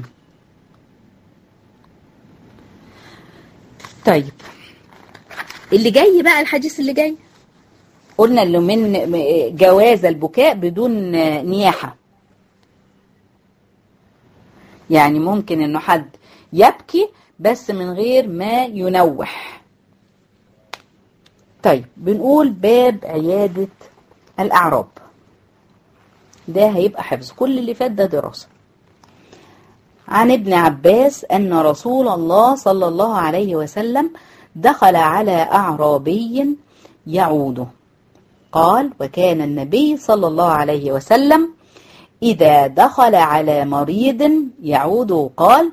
طيب اللي جاي بقى الحديث اللي جاي قلنا اللي من جواز البكاء بدون نياحة يعني ممكن انه حد يبكي بس من غير ما ينوح طيب بنقول باب عيادة الأعراب ده هيبقى حفظ كل اللي فات ده دراسة عن ابن عباس أن رسول الله صلى الله عليه وسلم دخل على أعرابي يعوده قال وكان النبي صلى الله عليه وسلم إذا دخل على مريض يعود قال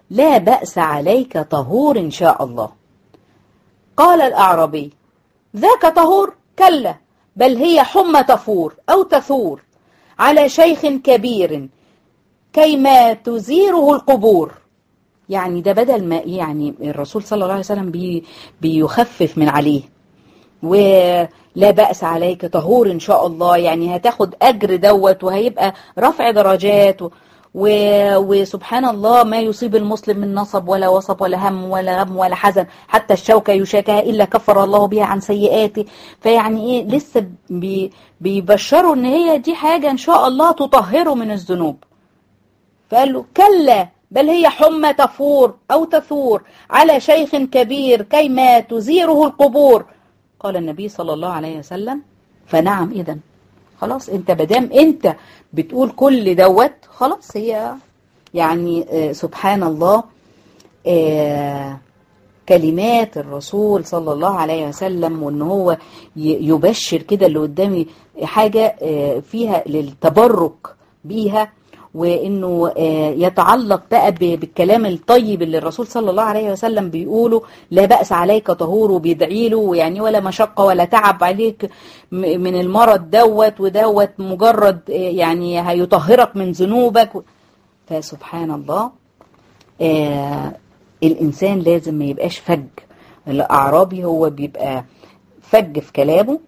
لا بأس عليك طهور إن شاء الله قال الأعرابي ذاك طهور كلا بل هي حمى تفور أو تثور على شيخ كبير كيما تزيره القبور يعني ده بدل ما يعني الرسول صلى الله عليه وسلم بي بيخفف من عليه ولا بأس عليك طهور إن شاء الله يعني هتاخد أجر دوت وهيبقى رفع درجات و وسبحان الله ما يصيب المسلم من نصب ولا وصب ولا هم ولا غم ولا حزن حتى الشوكة يشاكها إلا كفر الله بها عن سيئاته فيعني إيه لسه بي بيبشروا إن هي دي حاجة إن شاء الله تطهره من الذنوب فقال له كلا بل هي حمى تفور أو تثور على شيخ كبير كيما تزيره القبور قال النبي صلى الله عليه وسلم فنعم إذا خلاص انت بدام انت بتقول كل دوت خلاص هي يعني آه سبحان الله آه كلمات الرسول صلى الله عليه وسلم وان هو يبشر كده اللي قدامي حاجة آه فيها للتبرك بيها وانه يتعلق بقى بالكلام الطيب اللي الرسول صلى الله عليه وسلم بيقوله لا بأس عليك طهور وبيدعي له يعني ولا مشقة ولا تعب عليك من المرض دوت ودوت مجرد يعني هيطهرك من ذنوبك فسبحان الله آه الإنسان لازم ما يبقاش فج الأعرابي هو بيبقى فج في كلامه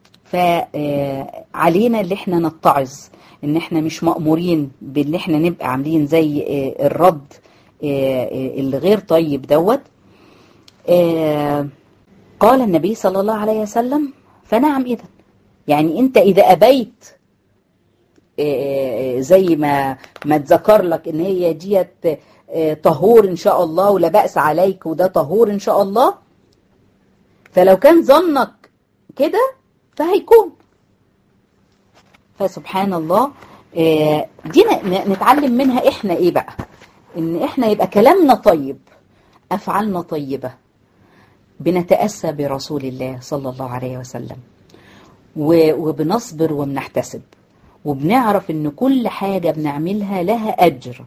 فعلينا اللي احنا نتعظ ان احنا مش مأمورين بان احنا نبقى عاملين زي الرد الغير طيب دوت قال النبي صلى الله عليه وسلم فنعم اذا يعني انت اذا ابيت زي ما ما تذكر لك ان هي ديت طهور ان شاء الله ولا بأس عليك وده طهور ان شاء الله فلو كان ظنك كده فهيكون فسبحان الله دي نتعلم منها احنا ايه بقى ان احنا يبقى كلامنا طيب افعالنا طيبة بنتأسى برسول الله صلى الله عليه وسلم وبنصبر وبنحتسب وبنعرف ان كل حاجة بنعملها لها اجر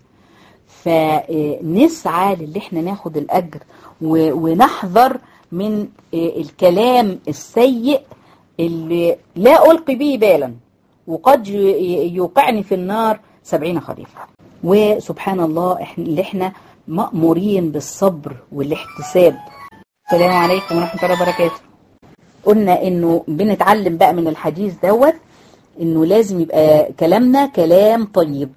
فنسعى للي احنا ناخد الاجر ونحذر من الكلام السيء اللي لا ألقي به بالا وقد يوقعني في النار سبعين خريفا وسبحان الله احنا اللي احنا مأمورين بالصبر والاحتساب السلام عليكم ورحمة الله وبركاته قلنا انه بنتعلم بقى من الحديث دوت انه لازم يبقى كلامنا كلام طيب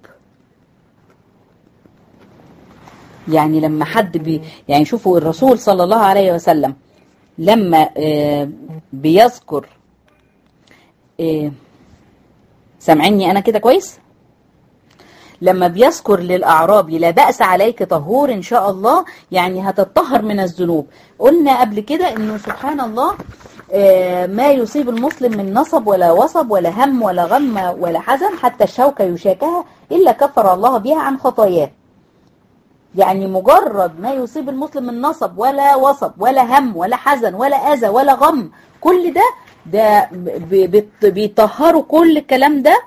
يعني لما حد بي يعني شوفوا الرسول صلى الله عليه وسلم لما آه بيذكر آه سامعيني انا كده كويس لما بيذكر للأعرابي لا بأس عليك طهور إن شاء الله يعني هتطهر من الذنوب قلنا قبل كده إنه سبحان الله ما يصيب المسلم من نصب ولا وصب ولا هم ولا غم ولا حزن حتى الشوكة يشاكها إلا كفر الله بها عن خطاياه يعني مجرد ما يصيب المسلم من نصب ولا وصب ولا هم ولا حزن ولا أذى ولا غم كل ده ده بيطهروا كل الكلام ده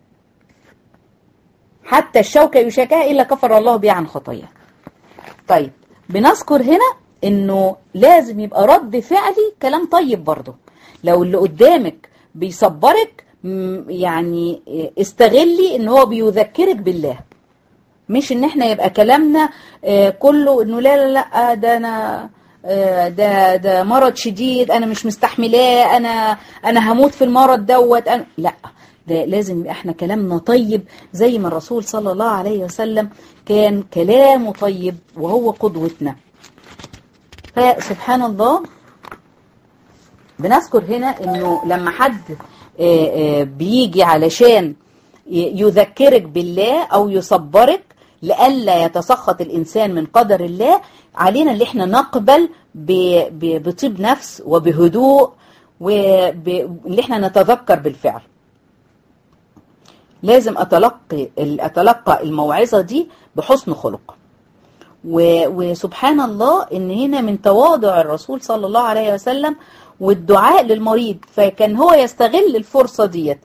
حتى الشوكة يشاكها إلا كفر الله بها عن خطاياه طيب بنذكر هنا انه لازم يبقى رد فعلي كلام طيب برضه لو اللي قدامك بيصبرك يعني استغلي ان هو بيذكرك بالله مش ان احنا يبقى كلامنا كله انه لا لا لا ده انا ده ده مرض شديد انا مش مستحملاه انا انا هموت في المرض دوت أنا لا ده لازم يبقى احنا كلامنا طيب زي ما الرسول صلى الله عليه وسلم كان كلامه طيب وهو قدوتنا فسبحان الله بنذكر هنا انه لما حد بيجي علشان يذكرك بالله او يصبرك لئلا يتسخط الانسان من قدر الله علينا اللي احنا نقبل بطيب نفس وبهدوء واللي احنا نتذكر بالفعل لازم اتلقي اتلقى الموعظه دي بحسن خلق وسبحان الله ان هنا من تواضع الرسول صلى الله عليه وسلم والدعاء للمريض فكان هو يستغل الفرصة ديت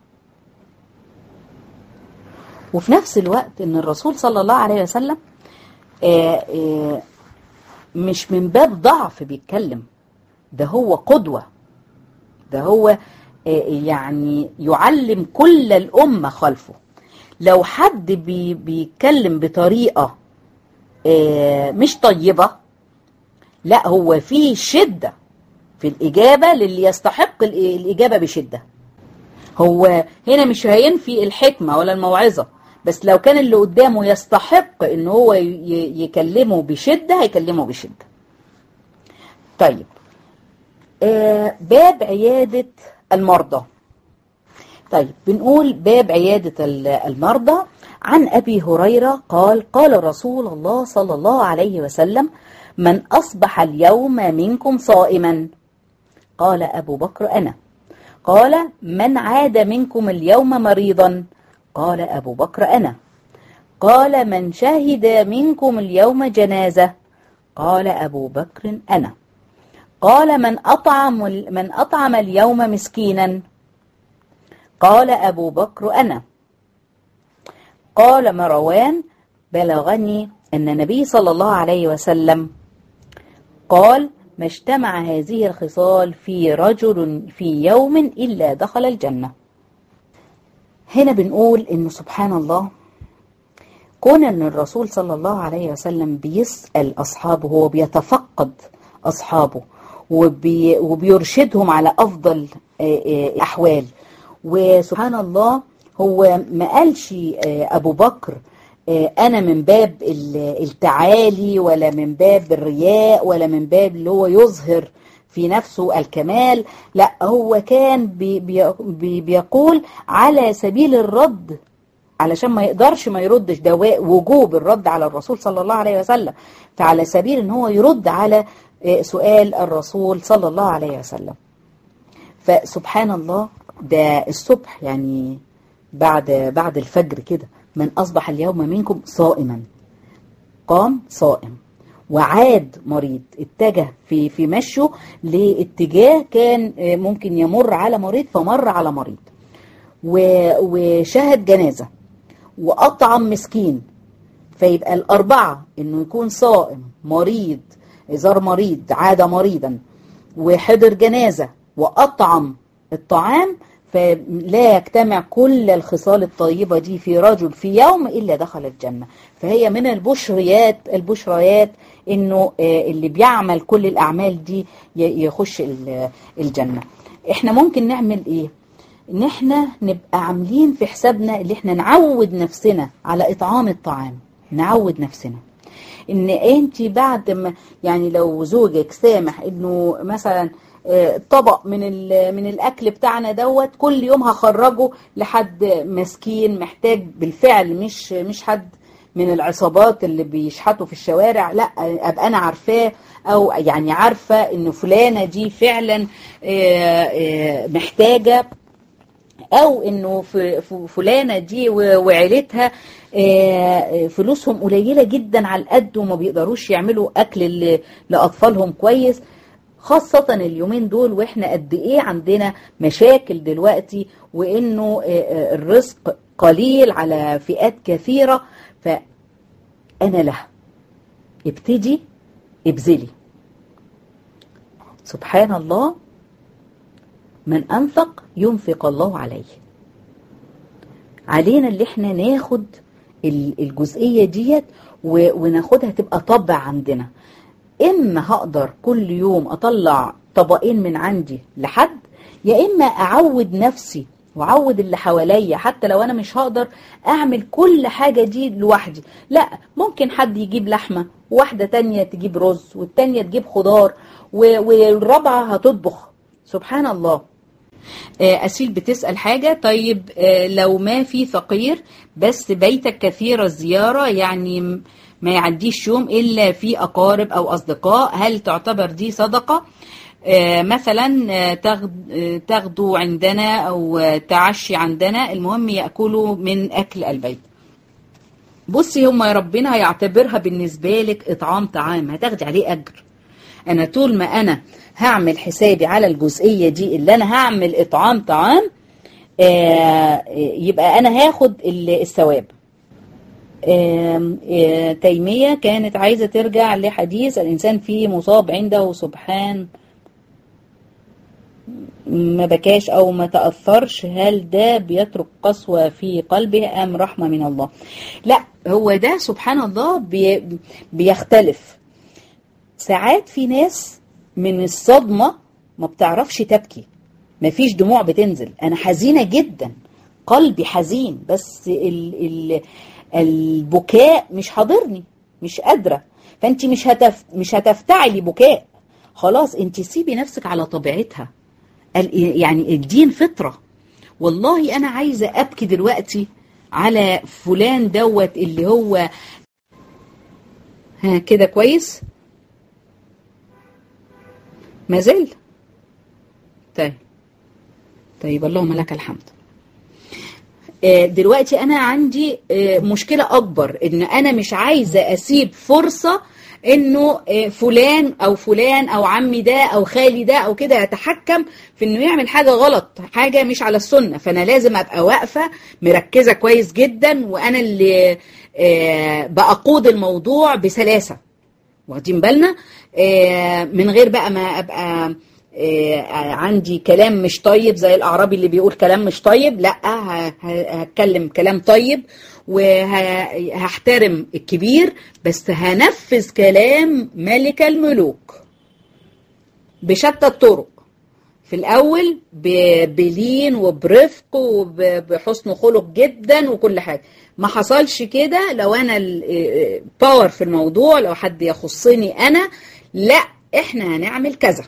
وفي نفس الوقت ان الرسول صلى الله عليه وسلم آه، آه، مش من باب ضعف بيتكلم ده هو قدوة ده هو آه، يعني يعلم كل الأمة خلفه لو حد بي بيتكلم بطريقة آه، مش طيبة لا هو في شدة في الإجابة للي يستحق الإ- الإجابة بشدة هو هنا مش هينفي الحكمة ولا الموعظة بس لو كان اللي قدامه يستحق ان هو ي- ي- يكلمه بشدة هيكلمه بشدة طيب آه باب عيادة المرضى طيب بنقول باب عيادة ال- المرضى عن أبي هريرة قال قال رسول الله صلى الله عليه وسلم من أصبح اليوم منكم صائما قال أبو بكر أنا قال من عاد منكم اليوم مريضا قال أبو بكر أنا قال من شهد منكم اليوم جنازة قال أبو بكر أنا قال من أطعم من أطعم اليوم مسكينا قال أبو بكر أنا قال مروان بلغني أن النبي صلى الله عليه وسلم قال ما اجتمع هذه الخصال في رجل في يوم إلا دخل الجنة هنا بنقول إنه سبحان الله كون أن الرسول صلى الله عليه وسلم بيسأل أصحابه هو بيتفقد أصحابه وبي وبيرشدهم على أفضل آه، آه، أحوال وسبحان الله هو ما قالش آه، أبو بكر آه، أنا من باب ال- التعالي ولا من باب الرياء ولا من باب اللي هو يظهر في نفسه الكمال لا هو كان بي بي بي بيقول على سبيل الرد علشان ما يقدرش ما يردش ده وجوب الرد على الرسول صلى الله عليه وسلم فعلى سبيل ان هو يرد على آه، سؤال الرسول صلى الله عليه وسلم فسبحان الله ده الصبح يعني بعد بعد الفجر كده من أصبح اليوم منكم صائما قام صائم وعاد مريض اتجه في في مشيه لاتجاه كان آه، ممكن يمر على مريض فمر على مريض و- وشهد جنازة وأطعم مسكين فيبقى الأربعة إنه يكون صائم مريض زار مريض عاد مريضا وحضر جنازة وأطعم الطعام فلا يجتمع كل الخصال الطيبة دي في رجل في يوم إلا دخل الجنة فهي من البشريات البشريات إنه آه، اللي بيعمل كل الأعمال دي ي- يخش ال- الجنة إحنا ممكن نعمل إيه ان احنا نبقى عاملين في حسابنا اللي احنا نعود نفسنا على اطعام الطعام نعود نفسنا ان انت بعد ما يعني لو زوجك سامح انه مثلا آه، طبق من ال- من الاكل بتاعنا دوت كل يوم هخرجه لحد مسكين محتاج بالفعل مش مش حد من العصابات اللي بيشحتوا في الشوارع لا ابقى انا عارفاه او يعني عارفه ان فلانه دي فعلا آه، آه، محتاجه او انه ف- ف- فلانه دي و- وعيلتها آه، فلوسهم قليله جدا على القد وما بيقدروش يعملوا اكل ل- لاطفالهم كويس خاصة اليومين دول واحنا قد ايه عندنا مشاكل دلوقتي وانه آه، آه، الرزق قليل على فئات كثيرة فانا لها ابتدي ابذلي سبحان الله من أنفق ينفق الله عليه علينا اللي احنا ناخد ال- الجزئية ديت و- وناخدها تبقى طبع عندنا إما هقدر كل يوم أطلع طبقين من عندي لحد يا إما أعود نفسي وأعود اللي حواليا حتى لو أنا مش هقدر أعمل كل حاجة دي لوحدي لا ممكن حد يجيب لحمة واحدة تانية تجيب رز والتانية تجيب خضار و- والرابعة هتطبخ سبحان الله آه، أسيل بتسأل حاجة طيب آه، لو ما في فقير بس بيتك كثير الزيارة يعني م- ما يعديش يوم إلا في أقارب أو أصدقاء هل تعتبر دي صدقة آه، مثلا آه، تغد- آه، تغدو عندنا أو آه، تعشي عندنا المهم يأكلوا من أكل البيت بصي هم يا ربنا هيعتبرها بالنسبة لك إطعام طعام هتاخدي عليه أجر أنا طول ما أنا هعمل حسابي على الجزئية دي اللي أنا هعمل إطعام طعام آه، يبقى أنا هاخد ال- الثواب آم، آه، تيمية كانت عايزة ترجع لحديث الإنسان فيه مصاب عنده سبحان ما بكاش أو ما تأثرش هل ده بيترك قسوة في قلبه أم رحمة من الله لا هو ده سبحان الله بي بيختلف ساعات في ناس من الصدمة ما بتعرفش تبكي مفيش دموع بتنزل أنا حزينة جدا قلبي حزين بس ال ال البكاء مش حاضرني مش قادرة فانت مش هتف مش هتفتعلي بكاء خلاص انت سيبي نفسك على طبيعتها ال- يعني الدين فطرة والله انا عايزة ابكي دلوقتي على فلان دوت اللي هو ها كده كويس ما زال طيب طيب اللهم لك الحمد آه، دلوقتي انا عندي آه، مشكلة اكبر ان انا مش عايزة اسيب فرصة انه آه، فلان او فلان او عمي ده او خالي ده او كده يتحكم في انه يعمل حاجة غلط حاجة مش على السنة فانا لازم ابقى واقفة مركزة كويس جدا وانا اللي آه، بقود الموضوع بسلاسة واخدين بالنا آه، من غير بقى ما ابقى آه، عندي كلام مش طيب زي الاعرابي اللي بيقول كلام مش طيب لا ه- ه- هتكلم كلام طيب وهحترم الكبير بس هنفذ كلام ملك الملوك بشتى الطرق في الأول ب- بلين وبرفق وبحسن خلق جدا وكل حاجة ما حصلش كده لو أنا الباور في الموضوع لو حد يخصني أنا لا إحنا هنعمل كذا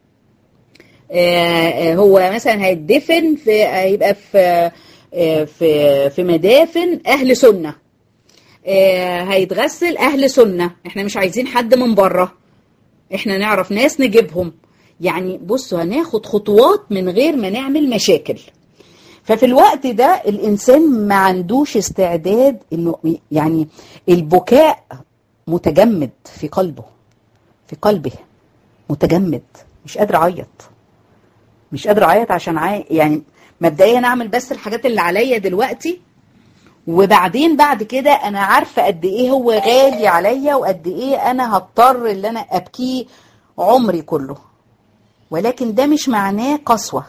آه، هو مثلا هيدفن في هيبقى في آه، في في مدافن أهل سنة آه، هيتغسل أهل سنة إحنا مش عايزين حد من بره احنا نعرف ناس نجيبهم يعني بصوا هناخد خطوات من غير ما نعمل مشاكل ففي الوقت ده الانسان ما عندوش استعداد انه يعني البكاء متجمد في قلبه في قلبه متجمد مش قادر اعيط مش قادر اعيط عشان عاي... يعني مبدئيا اعمل بس الحاجات اللي عليا دلوقتي وبعدين بعد كده انا عارفه قد ايه هو غالي عليا وقد ايه انا هضطر ان انا ابكيه عمري كله ولكن ده مش معناه قسوه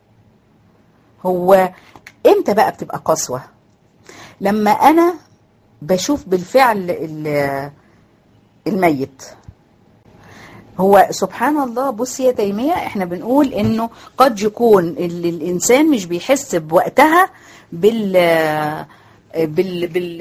هو امتى بقى بتبقى قسوه لما انا بشوف بالفعل ال- الميت هو سبحان الله بص يا تيمية احنا بنقول انه قد يكون ال- الانسان مش بيحس بوقتها بال بال بال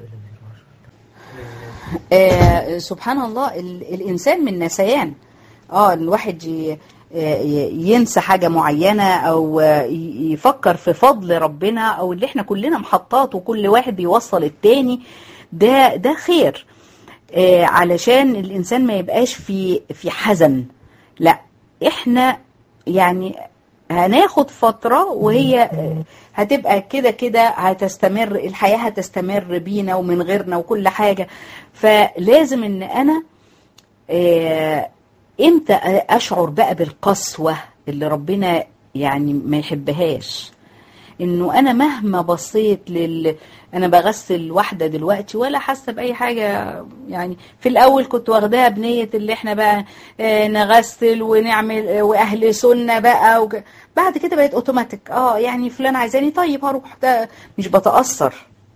آه سبحان الله ال- الانسان من نسيان اه الواحد ي- ي- ينسى حاجة معينة او ي- يفكر في فضل ربنا او اللي احنا كلنا محطات وكل واحد بيوصل التاني ده ده خير آه، علشان الانسان ما يبقاش في في حزن لا احنا يعني هناخد فترة وهي آه، هتبقى كده كده هتستمر الحياة هتستمر بينا ومن غيرنا وكل حاجة فلازم ان انا آه، امتى اشعر بقى بالقسوة اللي ربنا يعني ما يحبهاش انه انا مهما بصيت لل انا بغسل واحده دلوقتي ولا حاسه باي حاجه يعني في الاول كنت واخداها بنيه اللي احنا بقى آه، نغسل ونعمل آه، واهل سنه بقى وك... بعد كده بقت اوتوماتيك اه يعني فلان عايزاني طيب هروح ده مش بتاثر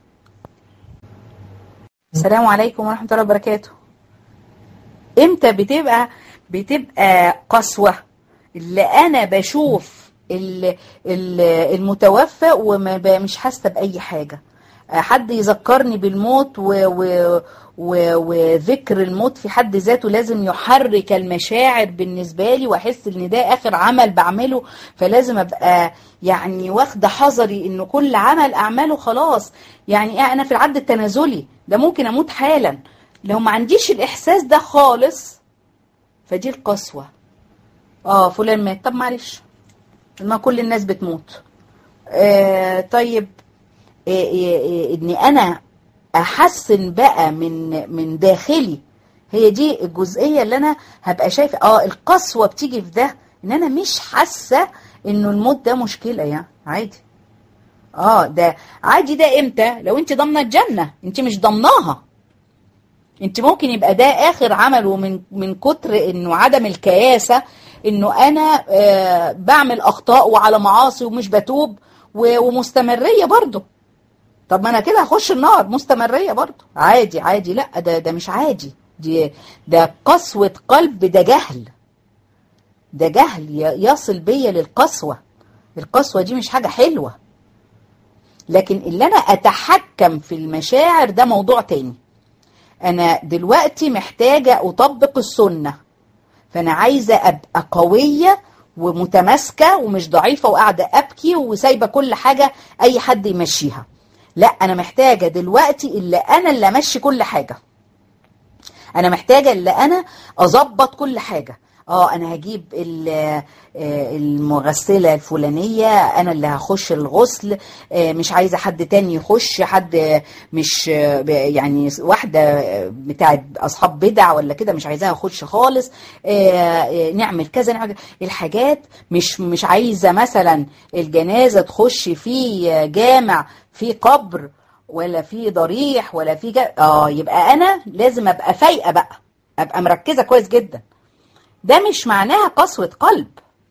السلام عليكم ورحمه الله وبركاته امتى بتبقى بتبقى قسوة اللي انا بشوف ال- ال- المتوفى ومش حاسة بأي حاجة حد يذكرني بالموت و و و وذكر الموت في حد ذاته لازم يحرك المشاعر بالنسبة لي واحس ان ده اخر عمل بعمله فلازم ابقى يعني واخدة حذري ان كل عمل اعمله خلاص يعني إيه انا في العد التنازلي ده ممكن اموت حالا لو ما عنديش الاحساس ده خالص فدي القسوة اه فلان مات طب معلش ما كل الناس بتموت آه طيب آه آه آه اني انا احسن بقى من من داخلي هي دي الجزئية اللي انا هبقى شايفة اه القسوة بتيجي في ده ان انا مش حاسة انه الموت ده مشكلة يعني عادي اه ده عادي ده امتى لو انت ضامنه الجنه انت مش ضامناها انت ممكن يبقى ده اخر عمله من من كتر انه عدم الكياسه انه انا آه بعمل اخطاء وعلى معاصي ومش بتوب و- ومستمريه برضه طب ما انا كده هخش النار مستمريه برضه عادي عادي لا ده ده مش عادي دي ده قسوه قلب ده جهل ده جهل ي- يصل بيا للقسوه القسوه دي مش حاجه حلوه لكن اللي انا اتحكم في المشاعر ده موضوع تاني انا دلوقتي محتاجه اطبق السنه فانا عايزه ابقى قويه ومتماسكه ومش ضعيفه وقاعده ابكي وسايبه كل حاجه اي حد يمشيها لا انا محتاجه دلوقتي اللي انا اللي امشي كل حاجه انا محتاجه اللي انا اظبط كل حاجه اه انا هجيب ال- آه، المغسله الفلانيه انا اللي هخش الغسل آه، مش عايزه حد تاني يخش حد مش آه، ب- يعني واحده آه، بتاعت اصحاب بدع ولا كده مش عايزاها اخش خالص آه، آه، نعمل كذا نعمل كذا. الحاجات مش مش عايزه مثلا الجنازه تخش في جامع في قبر ولا في ضريح ولا في جا... اه يبقى انا لازم ابقى فايقه بقى ابقى مركزه كويس جدا ده مش معناها قسوه قلب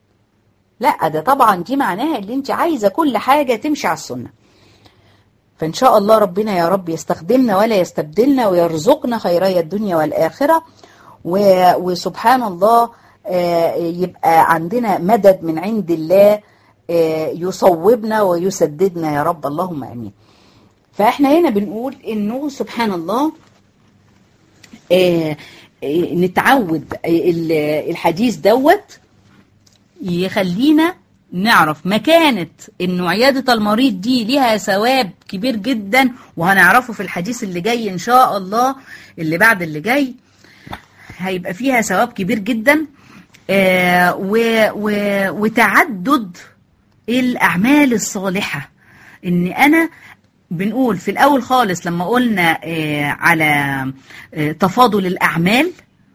لا ده طبعا دي معناها اللي انت عايزه كل حاجه تمشي على السنه فان شاء الله ربنا يا رب يستخدمنا ولا يستبدلنا ويرزقنا خيري الدنيا والاخره و... وسبحان الله آه، يبقى عندنا مدد من عند الله آه، يصوبنا ويسددنا يا رب اللهم امين فاحنا هنا بنقول انه سبحان الله آه، آه، نتعود ال- الحديث دوت يخلينا نعرف مكانة انه عيادة المريض دي ليها ثواب كبير جدا وهنعرفه في الحديث اللي جاي ان شاء الله اللي بعد اللي جاي هيبقى فيها ثواب كبير جدا آه، و- و- وتعدد الأعمال الصالحة إن أنا بنقول في الأول خالص لما قلنا آه، على آه، تفاضل الأعمال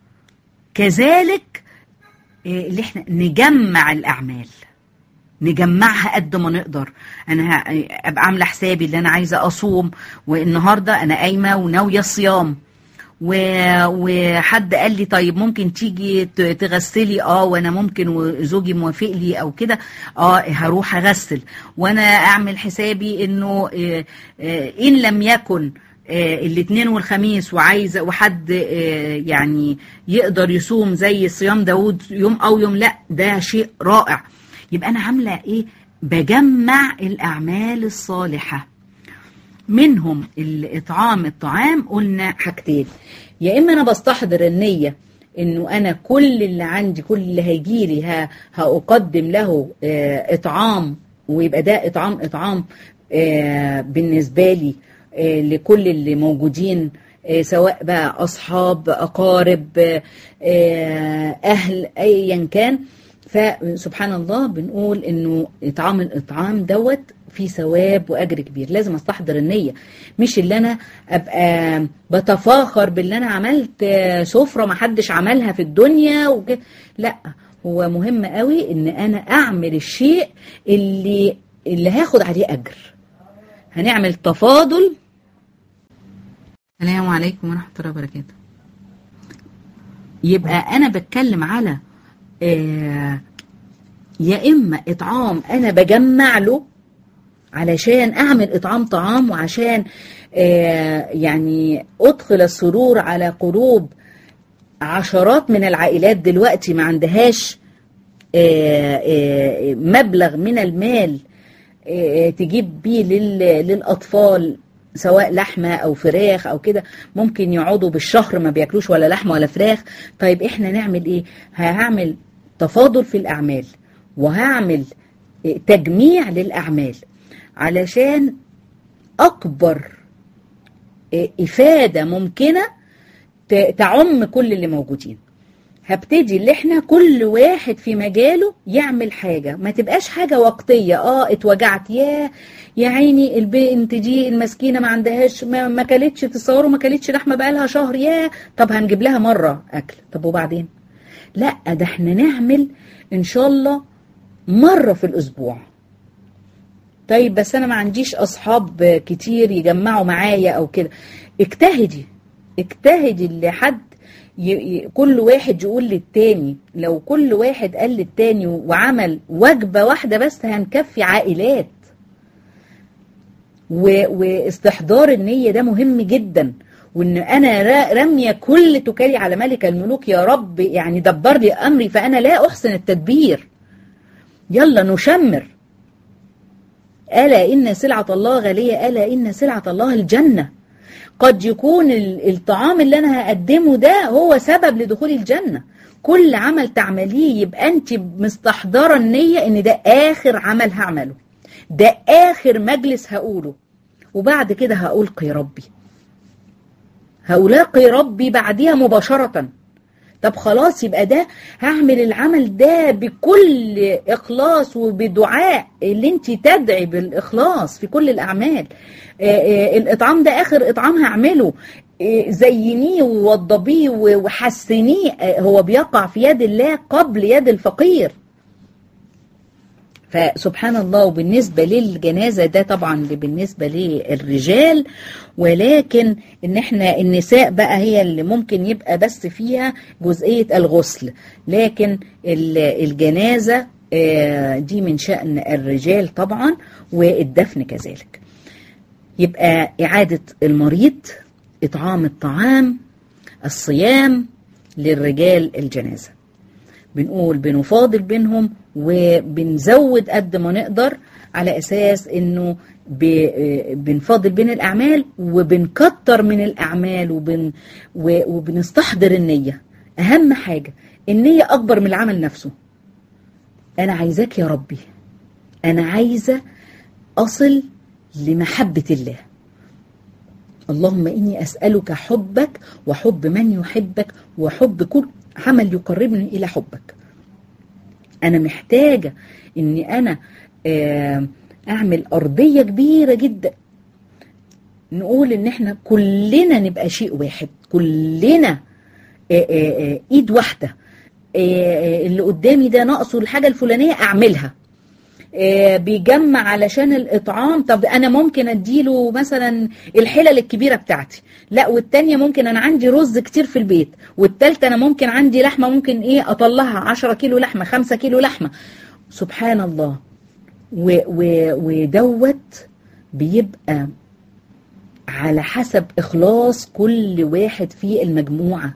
كذلك آه، اللي احنا نجمع الأعمال نجمعها قد ما نقدر انا ه- ابقى عامله حسابي اللي انا عايزه اصوم والنهارده انا قايمه وناويه الصيام و- وحد قال لي طيب ممكن تيجي ت- تغسلي اه وانا ممكن وزوجي موافق لي او كده اه هروح اغسل وانا اعمل حسابي انه آه، آه، ان لم يكن آه، الاثنين والخميس وعايزه وحد آه، يعني يقدر يصوم زي صيام داود يوم او يوم لا ده شيء رائع يبقى انا عامله ايه بجمع الاعمال الصالحه منهم الاطعام الطعام قلنا حاجتين يا اما انا بستحضر النيه انه انا كل اللي عندي كل اللي هيجي لي ه- هاقدم له آه، اطعام ويبقى ده اطعام اطعام آه، بالنسبه لي آه، لكل اللي موجودين آه، سواء بقى اصحاب اقارب آه، آه، اهل ايا كان فسبحان الله بنقول انه اطعام الاطعام دوت في ثواب واجر كبير لازم استحضر النيه مش اللي انا ابقى بتفاخر باللي انا عملت آه، سفره ما حدش عملها في الدنيا وكده لا هو مهم قوي ان انا اعمل الشيء اللي اللي هاخد عليه اجر هنعمل تفاضل السلام عليكم ورحمه الله وبركاته يبقى انا بتكلم على آه، يا اما اطعام انا بجمع له علشان اعمل اطعام طعام وعشان آه، يعني ادخل السرور على قلوب عشرات من العائلات دلوقتي ما عندهاش آه، آه، مبلغ من المال آه، تجيب بيه لل- للاطفال سواء لحمه او فراخ او كده ممكن يقعدوا بالشهر ما بياكلوش ولا لحمه ولا فراخ طيب احنا نعمل ايه هعمل تفاضل في الاعمال وهعمل آه، تجميع للاعمال علشان اكبر آه، افاده ممكنه ت- تعم كل اللي موجودين هبتدي اللي احنا كل واحد في مجاله يعمل حاجة ما تبقاش حاجة وقتية اه اتوجعت يا يا عيني البنت دي المسكينة ما عندهاش ما, ما كلتش تصوروا ما كلتش لحمة بقالها شهر يا طب هنجيب لها مرة اكل طب وبعدين لا ده احنا نعمل ان شاء الله مرة في الاسبوع طيب بس انا ما عنديش اصحاب كتير يجمعوا معايا او كده اجتهدي اجتهدي لحد ي... ي... كل واحد يقول للتاني لو كل واحد قال للتاني وعمل وجبة واحدة بس هنكفي عائلات و... واستحضار النية ده مهم جدا وان انا رمية كل تكالي على ملك الملوك يا رب يعني دبر لي امري فانا لا احسن التدبير يلا نشمر ألا إن سلعة الله غالية ألا إن سلعة الله الجنة قد يكون الطعام اللي أنا هقدمه ده هو سبب لدخول الجنة كل عمل تعمليه يبقى أنت مستحضرة النية إن ده آخر عمل هعمله ده آخر مجلس هقوله وبعد كده هقول قي ربي هقول ربي بعديها مباشرة طب خلاص يبقى ده هعمل العمل ده بكل إخلاص وبدعاء اللي انت تدعي بالإخلاص في كل الأعمال الإطعام ده آخر إطعام هعمله زينيه ووضبيه وحسنيه هو بيقع في يد الله قبل يد الفقير فسبحان الله وبالنسبة للجنازة ده طبعا بالنسبة للرجال ولكن ان احنا النساء بقى هي اللي ممكن يبقى بس فيها جزئية الغسل لكن الجنازة دي من شأن الرجال طبعا والدفن كذلك يبقى إعادة المريض إطعام الطعام الصيام للرجال الجنازة بنقول بنفاضل بينهم وبنزود قد ما نقدر على أساس أنه بنفاضل بين الأعمال وبنكتر من الأعمال وبن وبنستحضر النية أهم حاجة النية أكبر من العمل نفسه أنا عايزاك يا ربي أنا عايزة أصل لمحبة الله اللهم إني أسألك حبك وحب من يحبك وحب كل عمل يقربني إلى حبك أنا محتاجة إني أنا أعمل أرضية كبيرة جدا نقول إن إحنا كلنا نبقى شيء واحد كلنا إيد واحدة اللي قدامي ده ناقصه الحاجة الفلانية أعملها بيجمع علشان الإطعام طب أنا ممكن أديله مثلا الحلل الكبيرة بتاعتي لا والتانية ممكن أنا عندي رز كتير في البيت والتالتة أنا ممكن عندي لحمة ممكن إيه أطلعها 10 كيلو لحمة 5 كيلو لحمة سبحان الله و و ودوت بيبقى على حسب إخلاص كل واحد في المجموعة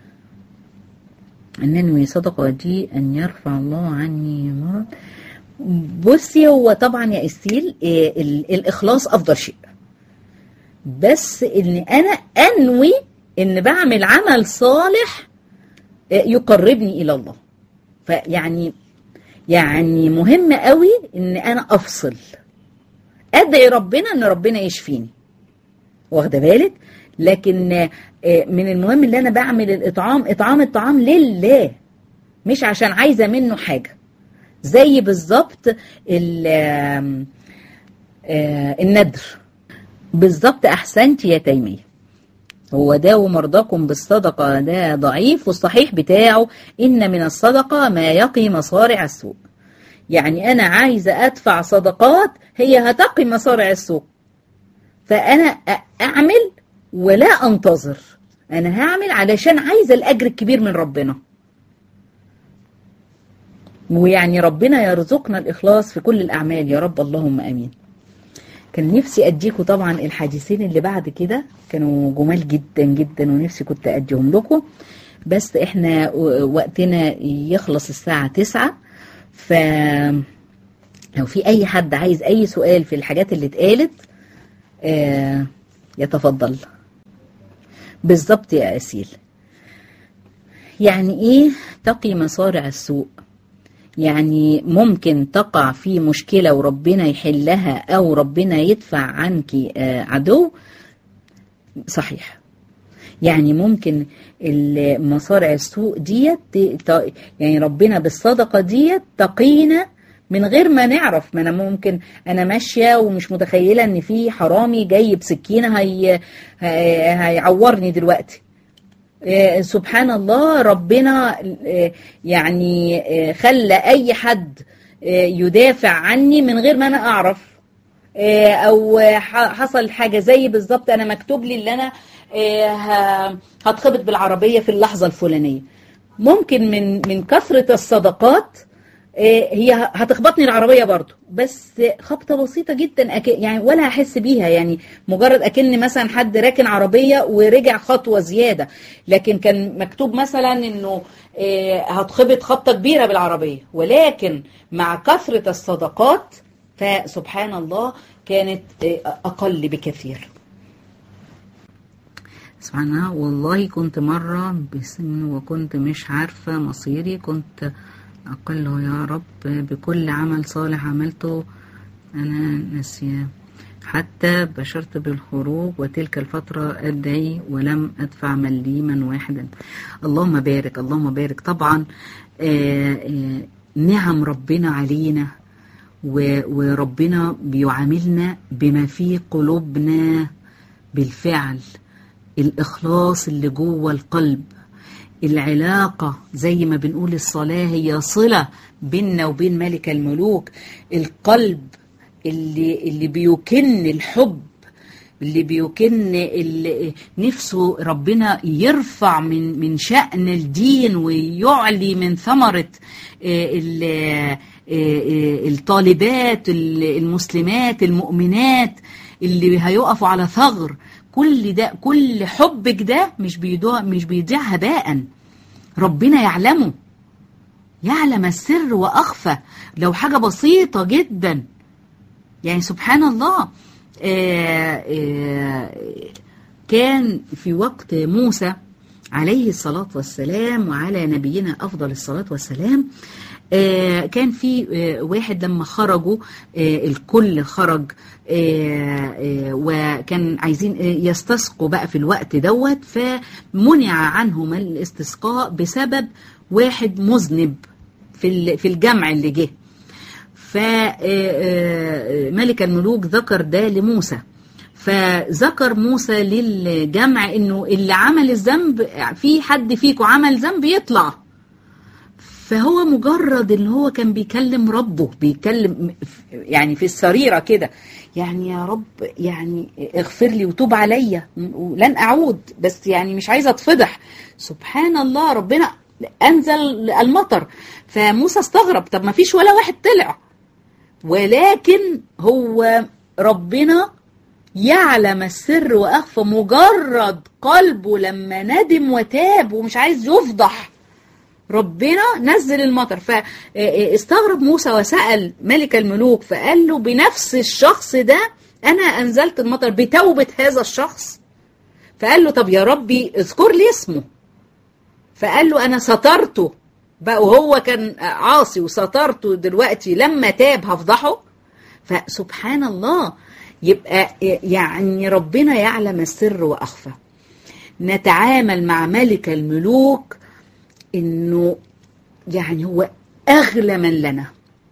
أنني صدقة دي أن يرفع الله عني مرض بصي هو طبعا يا استيل الإخلاص أفضل شيء بس إن أنا أنوي إن بعمل عمل صالح يقربني إلى الله فيعني يعني مهم قوي إن أنا أفصل أدعي ربنا إن ربنا يشفيني واخده بالك لكن من المهم اللي أنا بعمل الإطعام إطعام الطعام لله مش عشان عايزة منه حاجة زي بالظبط الندر بالظبط احسنت يا تيميه هو داووا مرضاكم بالصدقة ده ضعيف والصحيح بتاعه إن من الصدقة ما يقي مصارع السوء يعني أنا عايزة أدفع صدقات هي هتقي مصارع السوء فأنا أعمل ولا أنتظر أنا هعمل علشان عايزة الأجر الكبير من ربنا ويعني ربنا يرزقنا الإخلاص في كل الأعمال يا رب اللهم أمين كان نفسي أديكوا طبعا الحديثين اللي بعد كده كانوا جمال جدا جدا ونفسي كنت أديهم لكم بس احنا وقتنا يخلص الساعة تسعة ف لو في أي حد عايز أي سؤال في الحاجات اللي اتقالت آه يتفضل بالظبط يا أسيل يعني إيه تقي مصارع السوء يعني ممكن تقع في مشكلة وربنا يحلها أو ربنا يدفع عنك عدو صحيح يعني ممكن مصارع السوء ديت يعني ربنا بالصدقة ديت تقينا من غير ما نعرف ما انا ممكن انا ماشيه ومش متخيله ان في حرامي جاي بسكينه هي هيعورني دلوقتي سبحان الله ربنا يعني خلى اي حد يدافع عني من غير ما انا اعرف آه، او ح- حصل حاجه زي بالظبط انا مكتوب لي اللي انا آه، ه- هتخبط بالعربيه في اللحظه الفلانيه ممكن من من كثره الصدقات آه، هي هتخبطني العربيه برضو بس خبطه بسيطه جدا أك... يعني ولا هحس بيها يعني مجرد اكن مثلا حد راكن عربيه ورجع خطوه زياده لكن كان مكتوب مثلا انه آه، هتخبط خبطه كبيره بالعربيه ولكن مع كثره الصدقات فسبحان الله كانت آه، اقل بكثير سبحان الله والله كنت مرة بسن وكنت مش عارفة مصيري كنت أقول له يا رب بكل عمل صالح عملته أنا نسيه حتى بشرت بالخروج وتلك الفترة أدعي ولم أدفع مليما واحدا اللهم بارك اللهم بارك طبعا آه، آه، نعم ربنا علينا و- وربنا بيعاملنا بما في قلوبنا بالفعل الإخلاص اللي جوه القلب العلاقة زي ما بنقول الصلاة هي صلة بيننا وبين ملك الملوك القلب اللي, اللي بيكن الحب اللي بيكن اللي نفسه ربنا يرفع من من شأن الدين ويعلي من ثمرة آه، ال- آه، آه، الطالبات المسلمات المؤمنات اللي هيقفوا على ثغر كل ده كل حبك ده مش بيضيع مش بيضيع هباء ربنا يعلمه يعلم السر واخفى لو حاجه بسيطه جدا يعني سبحان الله آه، آه، كان في وقت موسى عليه الصلاة والسلام وعلى نبينا أفضل الصلاة والسلام آه، كان في آه، واحد لما خرجوا آه، الكل خرج آه، آه، وكان عايزين آه، يستسقوا بقى في الوقت دوت فمنع عنهم الاستسقاء بسبب واحد مذنب في ال- في الجمع اللي جه فملك الملوك ذكر ده لموسى فذكر موسى للجمع انه اللي عمل الذنب في حد فيكم عمل ذنب يطلع فهو مجرد ان هو كان بيكلم ربه بيكلم يعني في السريره كده يعني يا رب يعني اغفر لي وتوب عليا ولن اعود بس يعني مش عايزه اتفضح سبحان الله ربنا انزل المطر فموسى استغرب طب ما فيش ولا واحد طلع ولكن هو ربنا يعلم السر واخفى مجرد قلبه لما ندم وتاب ومش عايز يفضح ربنا نزل المطر فاستغرب موسى وسأل ملك الملوك فقال له بنفس الشخص ده أنا أنزلت المطر بتوبة هذا الشخص فقال له طب يا ربي اذكر لي اسمه فقال له أنا سترته بقى وهو كان عاصي وسترته دلوقتي لما تاب هفضحه فسبحان الله يبقى يعني ربنا يعلم السر وأخفى نتعامل مع ملك الملوك انه يعني هو اغلى من لنا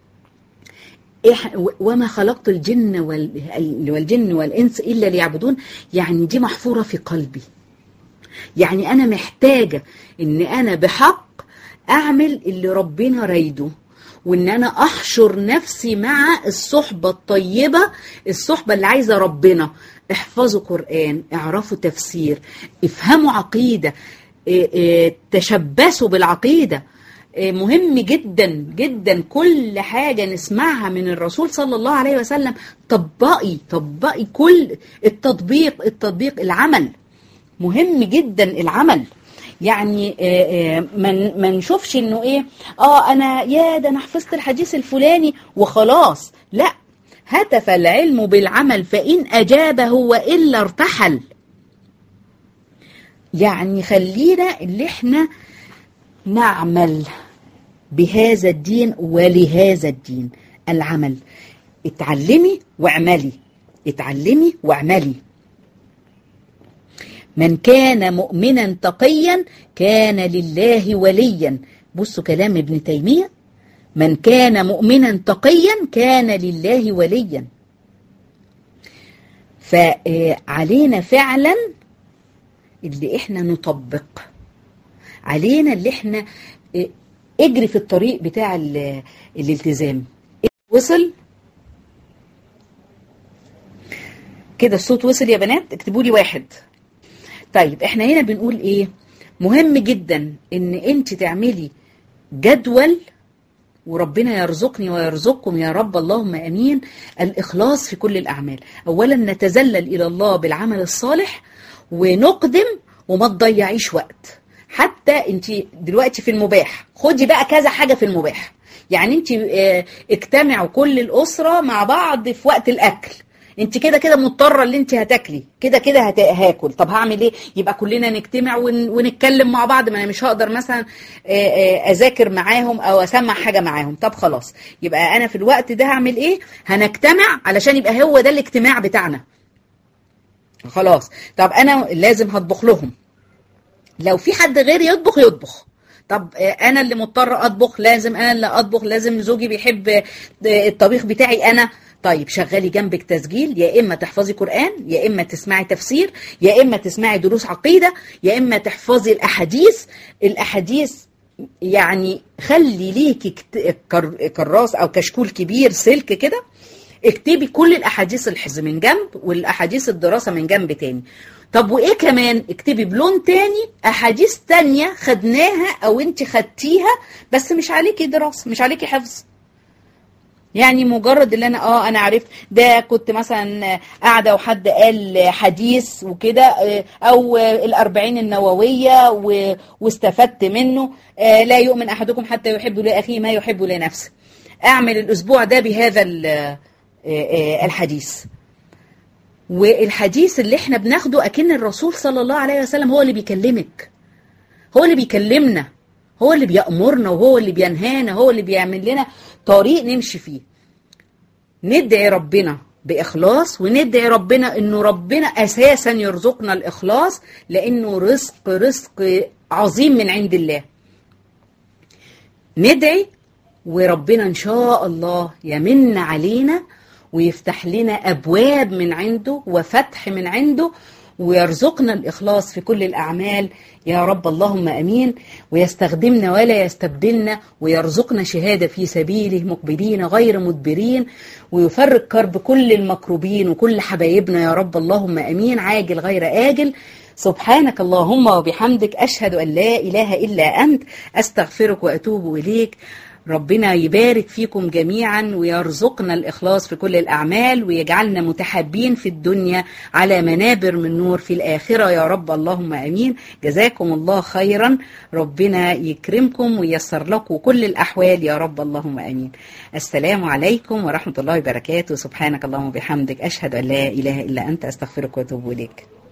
وما خلقت الجن والجن والانس الا ليعبدون يعني دي محفوره في قلبي يعني انا محتاجه ان انا بحق اعمل اللي ربنا رايده وان انا احشر نفسي مع الصحبه الطيبه الصحبه اللي عايزه ربنا احفظوا قران اعرفوا تفسير افهموا عقيده تشبثوا بالعقيدة مهم جدا جدا كل حاجة نسمعها من الرسول صلى الله عليه وسلم طبقي طبقي كل التطبيق التطبيق العمل مهم جدا العمل يعني ما ما نشوفش انه ايه اه انا يا ده انا حفظت الحديث الفلاني وخلاص لا هتف العلم بالعمل فان اجابه والا ارتحل يعني خلينا اللي احنا نعمل بهذا الدين ولهذا الدين العمل اتعلمي واعملي اتعلمي واعملي من كان مؤمنا تقيا كان لله وليا بصوا كلام ابن تيمية من كان مؤمنا تقيا كان لله وليا فعلينا فعلا اللي احنا نطبق علينا اللي احنا اجري في الطريق بتاع الالتزام وصل كده الصوت وصل يا بنات اكتبوا لي واحد طيب احنا هنا بنقول ايه مهم جدا ان انت تعملي جدول وربنا يرزقني ويرزقكم يا رب اللهم امين الاخلاص في كل الاعمال اولا نتذلل الى الله بالعمل الصالح ونقدم وما تضيعيش وقت حتى انت دلوقتي في المباح خدي بقى كذا حاجه في المباح يعني انت اه اجتمعوا كل الاسره مع بعض في وقت الاكل انت كده كده مضطره اللي انت هتاكلي كده كده هت... هاكل طب هعمل ايه يبقى كلنا نجتمع ون... ونتكلم مع بعض ما انا مش هقدر مثلا اذاكر معاهم او اسمع حاجه معاهم طب خلاص يبقى انا في الوقت ده هعمل ايه هنجتمع علشان يبقى هو ده الاجتماع بتاعنا خلاص طب انا لازم هطبخ لهم لو في حد غيري يطبخ يطبخ طب انا اللي مضطر اطبخ لازم انا اللي اطبخ لازم زوجي بيحب الطبيخ بتاعي انا طيب شغلي جنبك تسجيل يا اما تحفظي قران يا اما تسمعي تفسير يا اما تسمعي دروس عقيده يا اما تحفظي الاحاديث الاحاديث يعني خلي ليكي كراس او كشكول كبير سلك كده اكتبي كل الاحاديث الحفظ من جنب والاحاديث الدراسه من جنب تاني طب وايه كمان اكتبي بلون تاني احاديث تانية خدناها او انت خدتيها بس مش عليكي دراسه مش عليكي حفظ يعني مجرد اللي انا اه انا عرفت ده كنت مثلا قاعده وحد قال حديث وكده او الاربعين النوويه واستفدت منه لا يؤمن احدكم حتى يحب لاخيه ما يحب لنفسه اعمل الاسبوع ده بهذا الحديث والحديث اللي احنا بناخده اكن الرسول صلى الله عليه وسلم هو اللي بيكلمك هو اللي بيكلمنا هو اللي بيأمرنا وهو اللي بينهانا هو اللي بيعمل لنا طريق نمشي فيه ندعي ربنا بإخلاص وندعي ربنا إنه ربنا أساسا يرزقنا الإخلاص لأنه رزق رزق عظيم من عند الله ندعي وربنا إن شاء الله يمن علينا ويفتح لنا أبواب من عنده وفتح من عنده ويرزقنا الإخلاص في كل الأعمال يا رب اللهم أمين ويستخدمنا ولا يستبدلنا ويرزقنا شهادة في سبيله مقبلين غير مدبرين ويفرق كرب كل المكروبين وكل حبايبنا يا رب اللهم أمين عاجل غير آجل سبحانك اللهم وبحمدك أشهد أن لا إله إلا أنت أستغفرك وأتوب إليك ربنا يبارك فيكم جميعا ويرزقنا الإخلاص في كل الأعمال ويجعلنا متحابين في الدنيا على منابر من نور في الآخرة يا رب اللهم أمين جزاكم الله خيرا ربنا يكرمكم ويسر لكم كل الأحوال يا رب اللهم أمين السلام عليكم ورحمة الله وبركاته سبحانك اللهم وبحمدك أشهد أن لا إله إلا أنت أستغفرك وأتوب إليك